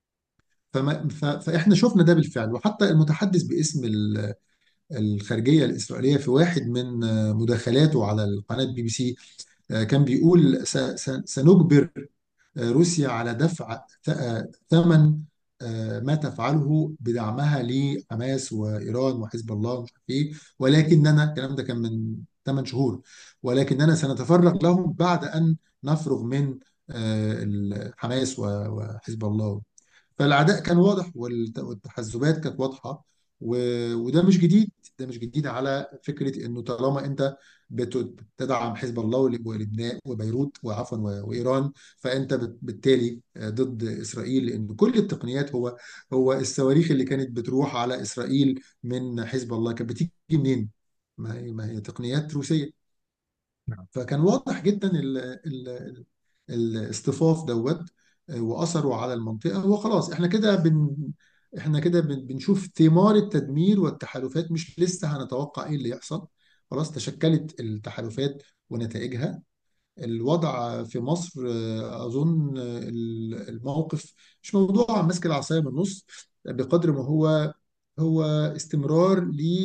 Speaker 2: فما ف- فإحنا شفنا ده بالفعل وحتى المتحدث باسم ال- الخارجية الإسرائيلية في واحد من آه، مداخلاته على القناة بي بي سي آه، كان بيقول س- س- سنجبر روسيا على دفع ث- ثمن آه، ما تفعله بدعمها لحماس وايران وحزب الله ومش عارف ايه ولكننا الكلام ده كان من 8 شهور ولكننا سنتفرغ لهم بعد ان نفرغ من آه، ال- حماس و- وحزب الله فالعداء كان واضح والت- والتحزبات كانت واضحة و- وده مش جديد ده مش جديد على فكرة انه طالما انت بت- بتدعم حزب الله ول- ولبنان وبيروت وعفوا و- وايران فانت بت- بالتالي ضد اسرائيل لان كل التقنيات هو هو الصواريخ اللي كانت بتروح على اسرائيل من حزب الله كانت بتيجي منين؟ ما هي ما هي تقنيات روسية
Speaker 1: نعم
Speaker 2: فكان واضح جدا ال ال ال الاصطفاف دوت آه، واثره على المنطقه وخلاص احنا كده بن احنا كده بن- بنشوف ثمار التدمير والتحالفات مش لسه هنتوقع ايه اللي يحصل خلاص تشكلت التحالفات ونتائجها الوضع في مصر آه، اظن آه، ال- الموقف مش موضوع ماسك العصايه من النص بقدر ما هو هو استمرار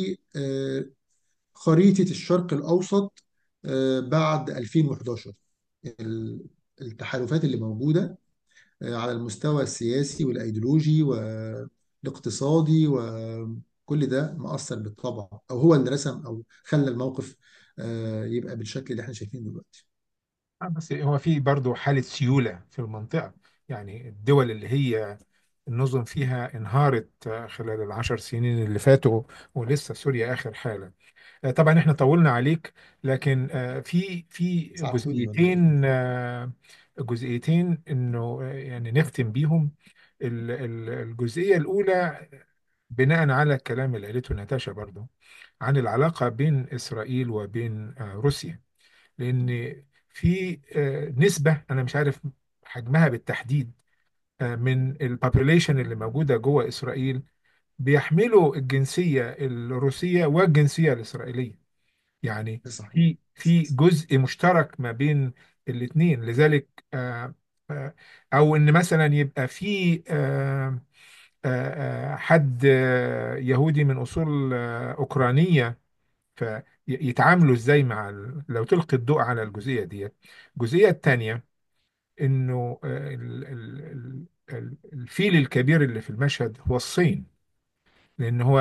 Speaker 2: خريطة الشرق الأوسط آه، بعد 2011 ال- التحالفات اللي موجودة آه، على المستوى السياسي والأيديولوجي والاقتصادي وكل ده مؤثر بالطبع أو هو اللي رسم أو خلى الموقف آه، يبقى بالشكل اللي احنا شايفينه دلوقتي
Speaker 1: آه، بس هو في برضه حالة سيولة في المنطقة يعني الدول اللي هي النظم فيها انهارت آه، خلال العشر سنين اللي فاتوا ولسه سوريا آخر حالة آه، طبعا احنا طولنا عليك لكن آه، في في
Speaker 2: ساعتوني ولا إيه؟
Speaker 1: جزئيتين آه، جزئيتين انه آه، يعني نختم بيهم ال- ال- الجزئية الأولى بناء على الكلام اللي قالته ناتاشا برضو عن العلاقة بين إسرائيل وبين آه، روسيا لأن في آه، نسبة أنا مش عارف حجمها بالتحديد آه، من البابوليشن اللي موجودة جوه إسرائيل بيحملوا الجنسية الروسية والجنسية الإسرائيلية يعني
Speaker 2: ده صحيح
Speaker 1: في في جزء مشترك ما بين الاثنين لذلك آه، آه، او ان مثلا يبقى في آه، آه، آه، حد آه، يهودي من اصول آه، اوكرانيه فيتعاملوا ازاي مع ال... لو تلقي الضوء على الجزئيه دي الجزئيه الثانيه انه آه، ال- ال- ال- ال- الفيل الكبير اللي في المشهد هو الصين لان هو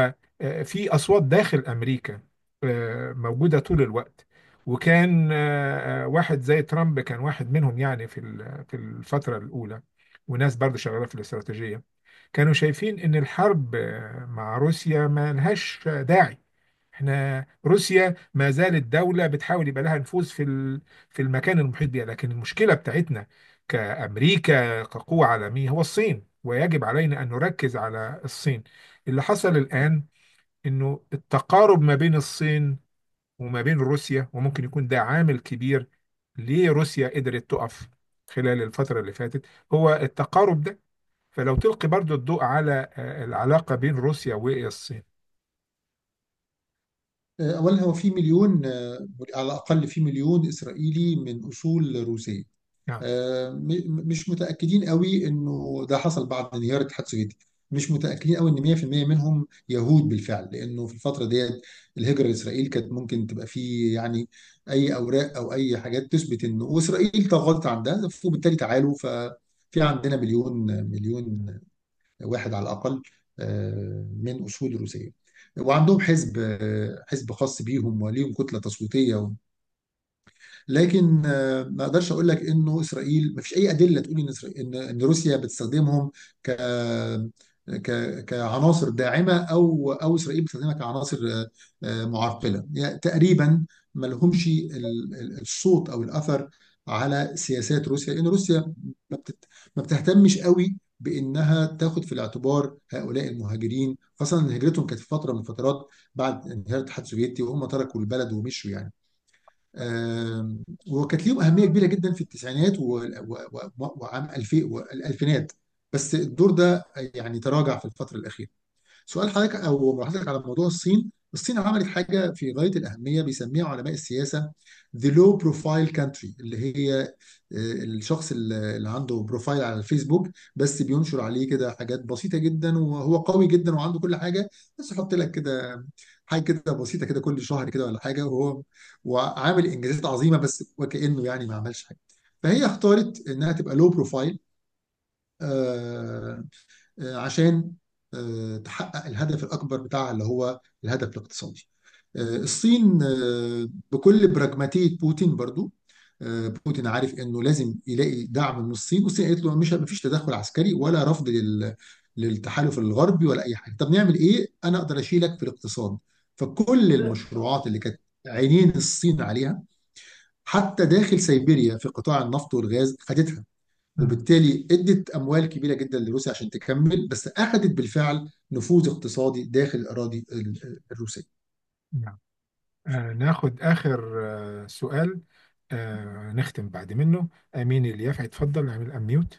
Speaker 1: آه، في أصوات داخل أمريكا آه، موجودة طول الوقت وكان آه، آه، واحد زي ترامب كان واحد منهم يعني في ال- في الفترة الأولى وناس برضه شغالة في الاستراتيجية كانوا شايفين إن الحرب آه، مع روسيا ما لهاش داعي احنا روسيا ما زالت دولة بتحاول يبقى لها نفوذ في ال- في المكان المحيط بها لكن المشكلة بتاعتنا كأمريكا كقوة عالمية هو الصين ويجب علينا أن نركز على الصين اللي حصل الآن انه التقارب ما بين الصين وما بين روسيا وممكن يكون ده عامل كبير ليه روسيا قدرت تقف خلال الفترة اللي فاتت هو التقارب ده فلو تلقي برضو الضوء على آه، العلاقة بين روسيا والصين
Speaker 2: اولا هو في مليون آه، على الاقل في مليون اسرائيلي من اصول روسيه
Speaker 1: نعم
Speaker 2: آه، م- مش متاكدين قوي انه ده حصل بعد انهيار الاتحاد السوفيتي مش متاكدين قوي ان 100% منهم يهود بالفعل لانه في الفتره ديت الهجره لاسرائيل كانت ممكن تبقى فيه يعني اي اوراق او اي حاجات تثبت انه واسرائيل تغاضت عن ده وبالتالي تعالوا ففي عندنا مليون مليون واحد على الأقل آه، من أصول روسية وعندهم حزب آه، حزب خاص بيهم وليهم كتلة تصويتية لكن آه، ما اقدرش اقول لك انه اسرائيل ما فيش اي ادله تقول ان إسرائيل ان إن روسيا بتستخدمهم ك ك كعناصر داعمه او او اسرائيل بتستخدمها كعناصر آه، آه، معرقله يعني تقريبا ما لهمش ال- ال- الصوت او الاثر على سياسات روسيا لان روسيا ما بتت ما بتهتمش قوي بانها تاخد في الاعتبار هؤلاء المهاجرين خاصه ان هجرتهم كانت في فتره من الفترات بعد انهيار الاتحاد السوفيتي وهم تركوا البلد ومشوا يعني آم، وكانت ليهم اهميه كبيره جدا في التسعينات و- و- و- وعام 2000 والالفينات بس الدور ده يعني تراجع في الفتره الاخيره سؤال حضرتك او ملاحظتك على موضوع الصين الصين عملت حاجه في غايه الاهميه بيسميها علماء السياسه the low profile country اللي هي آه، الشخص اللي اللي عنده بروفايل على الفيسبوك بس بينشر عليه كده حاجات بسيطه جدا وهو قوي جدا وعنده كل حاجه بس يحط لك كده حاجه كده بسيطه كده كل شهر كده ولا حاجه وهو وعامل انجازات عظيمه بس وكانه يعني ما عملش حاجه فهي اختارت انها تبقى لو بروفايل آه، آه، عشان آه، تحقق الهدف الأكبر بتاعها اللي هو الهدف الاقتصادي آه، الصين آه، بكل براجماتية بوتين برضو آه، بوتين عارف انه لازم يلاقي دعم من الصين والصين قالت له مش مفيش تدخل عسكري ولا رفض لل للتحالف الغربي ولا اي حاجه طب نعمل ايه انا اقدر اشيلك في الاقتصاد فكل المشروعات اللي كانت عينين الصين عليها حتى داخل سيبيريا في قطاع النفط والغاز خدتها
Speaker 1: مم.
Speaker 2: وبالتالي ادت اموال كبيره جدا لروسيا عشان تكمل بس اخذت بالفعل نفوذ اقتصادي داخل الاراضي ال- الروسيه.
Speaker 1: نعم آه، ناخد آخر آه، سؤال آه، نختم بعد منه أمين اليافع اتفضل اعمل أميوت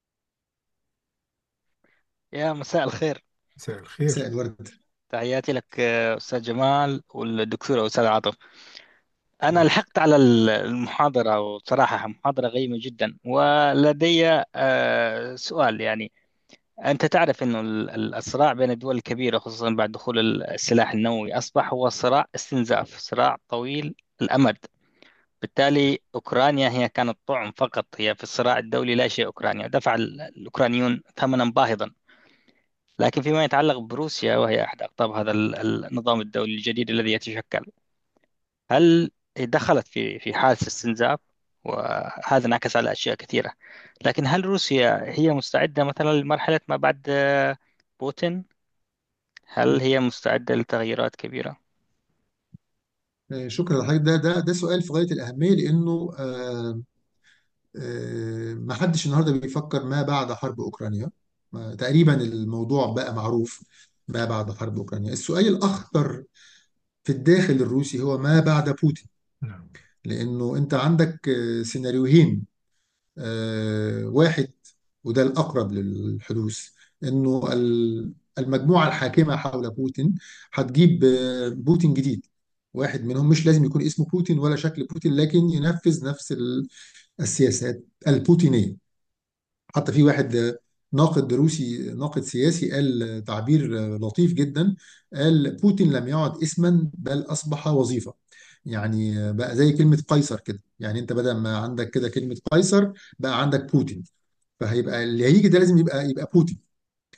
Speaker 8: يا مساء الخير
Speaker 1: مساء
Speaker 2: مساء
Speaker 1: الخير
Speaker 2: الورد.
Speaker 8: تحياتي لك آه، أستاذ جمال والدكتورة أستاذ عاطف أنا
Speaker 1: نعم
Speaker 8: لحقت على ال- المحاضرة وصراحة محاضرة قيمة جدا ولدي آه، سؤال يعني أنت تعرف أنه ال- ال- الصراع بين الدول الكبيرة خصوصا بعد دخول السلاح النووي أصبح هو صراع استنزاف صراع طويل الأمد بالتالي أوكرانيا هي كانت طعم فقط هي في الصراع الدولي لا شيء أوكرانيا دفع ال- الأوكرانيون ثمنا باهظا لكن فيما يتعلق بروسيا وهي أحد أقطاب هذا ال- النظام الدولي الجديد الذي يتشكل هل دخلت في في حالة استنزاف وهذا انعكس على أشياء كثيرة لكن هل روسيا هي مستعدة مثلا لمرحلة ما بعد آه، بوتين هل هي مستعدة لتغييرات كبيرة
Speaker 2: آه، شكرا لحضرتك ده ده ده سؤال في غايه الاهميه لانه آه، آه، ما حدش النهارده بيفكر ما بعد حرب اوكرانيا ما- تقريبا الموضوع بقى معروف ما بعد حرب اوكرانيا السؤال الاخطر في الداخل الروسي هو ما بعد بوتين
Speaker 1: نعم
Speaker 2: لانه انت عندك آه، سيناريوهين آه، واحد وده الأقرب للحدوث إنه ال- المجموعة الحاكمة حول بوتين هتجيب آه، بوتين جديد واحد منهم مش لازم يكون اسمه بوتين ولا شكل بوتين لكن ينفذ نفس ال- السياسات البوتينية حتى في واحد آه، ناقد روسي ناقد سياسي قال آه، تعبير آه، لطيف جدا قال بوتين لم يعد اسما بل أصبح وظيفة يعني آه، بقى زي كلمة قيصر كده يعني انت بدل ما عندك كده كلمة قيصر بقى عندك بوتين فهيبقى اللي هيجي ده لازم يبقى يبقى بوتين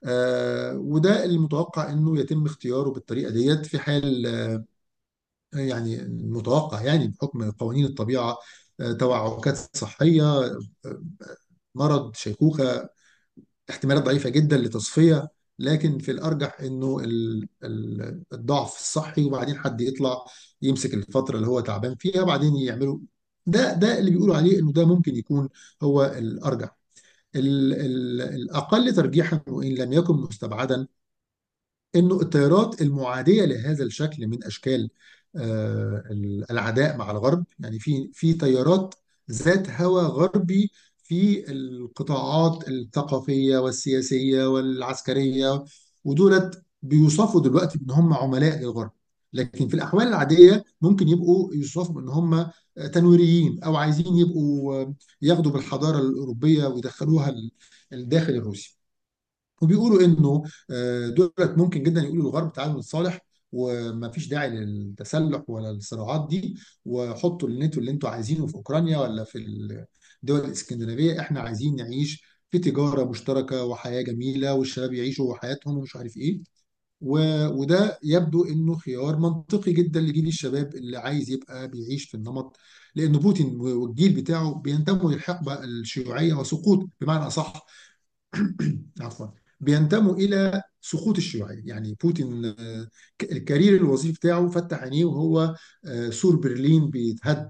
Speaker 2: آه، وده المتوقع انه يتم اختياره بالطريقه ديت في حال آه، يعني المتوقع يعني بحكم قوانين الطبيعه آه، توعكات صحيه آه، مرض شيخوخه احتمالات ضعيفه جدا لتصفيه لكن في الارجح انه ال- ال- الضعف الصحي وبعدين حد يطلع يمسك الفتره اللي هو تعبان فيها وبعدين يعملوا ده ده اللي بيقولوا عليه انه ده ممكن يكون هو الارجح ال- ال- الاقل ترجيحا وان لم يكن مستبعدا انه التيارات المعاديه لهذا الشكل من اشكال آه، العداء مع الغرب يعني في في تيارات ذات هوى غربي في القطاعات الثقافيه والسياسيه والعسكريه ودولت بيوصفوا دلوقتي ان هم عملاء للغرب لكن في الاحوال العاديه ممكن يبقوا يوصفوا ان هم تنويريين او عايزين يبقوا ياخدوا بالحضاره الاوروبيه ويدخلوها الداخل الروسي وبيقولوا انه آه، دولت ممكن جدا يقولوا للغرب تعالوا نتصالح وما فيش داعي للتسلح ولا الصراعات دي وحطوا الناتو اللي انتوا عايزينه في اوكرانيا ولا في الدول الاسكندنافيه احنا عايزين نعيش في تجاره مشتركه وحياه جميله والشباب يعيشوا حياتهم ومش عارف ايه و- وده يبدو انه خيار منطقي جدا لجيل الشباب اللي عايز يبقى بيعيش في النمط لان بوتين والجيل بتاعه بينتموا للحقبه الشيوعيه وسقوط بمعنى اصح عفوا بينتموا الى سقوط الشيوعيه يعني بوتين آه، ك- الكارير الوظيفي بتاعه فتح عينيه وهو آه، سور برلين بيتهد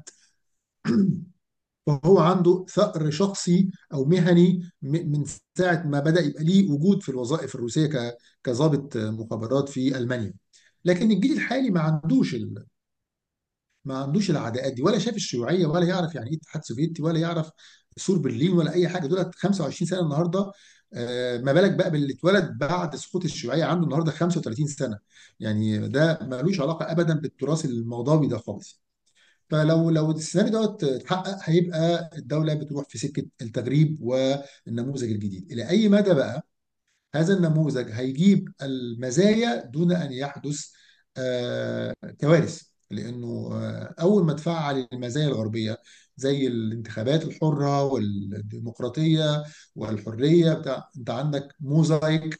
Speaker 2: فهو عنده ثأر شخصي او مهني م- من ساعه ما بدأ يبقى ليه وجود في الوظائف الروسيه ك- كضابط آه، مخابرات في المانيا لكن الجيل الحالي ما عندوش ال... ما عندوش العداءات دي ولا شاف الشيوعيه ولا يعرف يعني ايه اتحاد سوفيتي ولا يعرف سور برلين ولا اي حاجه دولت 25 سنه النهارده آه، ما بالك بقى باللي اتولد بعد سقوط الشيوعيه عنده النهارده 35 سنه يعني ده ملوش علاقه ابدا بالتراث الموضوعي ده خالص فلو لو السيناريو دوت اتحقق هيبقى الدوله بتروح في سكه التغريب والنموذج الجديد الى اي مدى بقى هذا النموذج هيجيب المزايا دون ان يحدث آه، كوارث لانه آه، اول ما تفعل المزايا الغربيه زي الانتخابات الحره والديمقراطيه والحريه بتاع انت عندك موزايك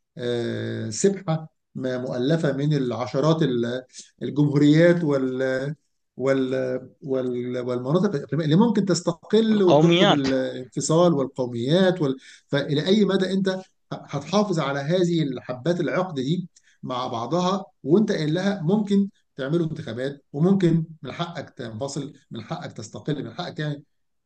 Speaker 2: آه، سبحه م- مؤلفه من العشرات ال- الجمهوريات وال وال وال والمناطق الإقليمية اللي ممكن تستقل وترفض
Speaker 8: القوميات
Speaker 2: الانفصال والقوميات وال... فإلى أي مدى أنت هتحافظ على هذه الحبات العقد دي مع بعضها وأنت قايل لها ممكن تعملوا انتخابات وممكن من حقك تنفصل من حقك تستقل من حقك يعني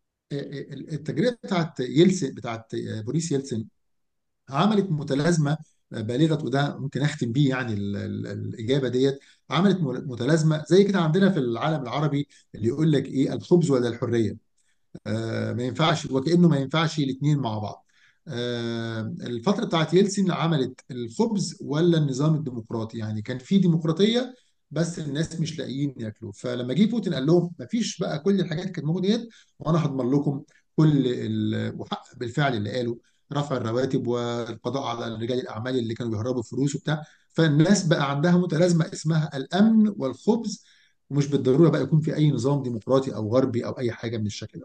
Speaker 2: التجربة بتاعت يلسن بتاعت بوريس يلسن عملت متلازمه بالغه وده ممكن اختم بيه يعني ال ال الاجابه ديت عملت متلازمه زي كده عندنا في العالم العربي اللي يقول لك ايه الخبز ولا الحريه آه، ما ينفعش وكأنه ما ينفعش الاثنين مع بعض آه، الفترة بتاعت يلتسن عملت الخبز ولا النظام الديمقراطي يعني كان في ديمقراطية بس الناس مش لاقيين ياكلوا فلما جه بوتين قال لهم ما فيش بقى كل الحاجات اللي كانت موجودة ديت وانا هضمن لكم كل ال... وحقق بالفعل اللي قاله رفع الرواتب والقضاء على رجال الاعمال اللي كانوا بيهربوا فلوس وبتاع فالناس بقى عندها متلازمة اسمها الامن والخبز ومش بالضرورة بقى يكون في اي نظام ديمقراطي او غربي او اي حاجة من الشكل ده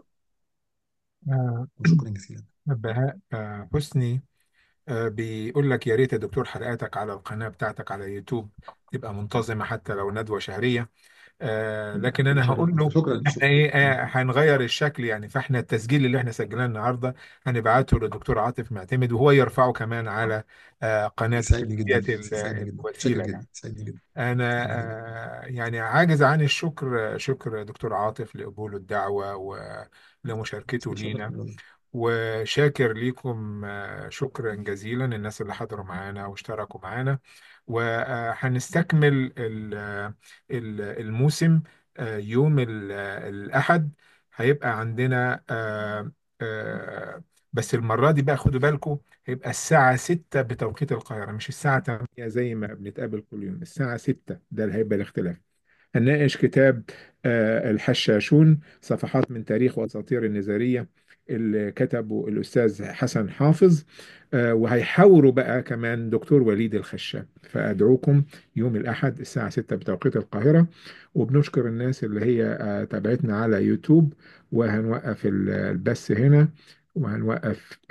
Speaker 1: آه،
Speaker 2: وشكرا جزيلا
Speaker 1: بهاء آه، حسني آه، بيقول لك يا ريت يا دكتور حلقاتك على القناة بتاعتك على يوتيوب تبقى منتظمة حتى لو ندوة شهرية آه، لكن
Speaker 2: ان
Speaker 1: أنا
Speaker 2: شاء
Speaker 1: هقول
Speaker 2: الله
Speaker 1: له
Speaker 2: شكرا
Speaker 1: إحنا إيه آه، هنغير الشكل يعني فإحنا التسجيل اللي إحنا سجلناه النهاردة هنبعته للدكتور عاطف معتمد وهو يرفعه كمان على آه، قناته
Speaker 2: يسعدني جدا
Speaker 1: ديت ال-
Speaker 2: يسعدني جدا متشكر
Speaker 1: الوسيلة
Speaker 2: جدا
Speaker 1: يعني
Speaker 2: يسعدني جدا
Speaker 1: أنا
Speaker 2: يسعدني جدا
Speaker 1: آه، يعني عاجز عن الشكر شكر دكتور عاطف لقبوله الدعوة ولمشاركته
Speaker 2: شرف
Speaker 1: لينا
Speaker 2: لله
Speaker 1: وشاكر ليكم آه، شكرا جزيلا الناس اللي حضروا معانا واشتركوا معانا وهنستكمل ال- ال- الموسم آه، يوم ال- الأحد هيبقى عندنا آه، آه، بس المرة دي بقى خدوا بالكم هيبقى الساعة 6 بتوقيت القاهرة مش الساعة 8 زي ما بنتقابل كل يوم الساعة 6 ده اللي هيبقى الاختلاف هنناقش كتاب آه، الحشاشون صفحات من تاريخ وأساطير النزارية اللي كتبه الأستاذ حسن حافظ آه، وهيحاوروا بقى كمان دكتور وليد الخشاب فأدعوكم يوم الأحد الساعة 6 بتوقيت القاهرة وبنشكر الناس اللي هي آه، تابعتنا على يوتيوب وهنوقف ال- البث هنا وهنوقف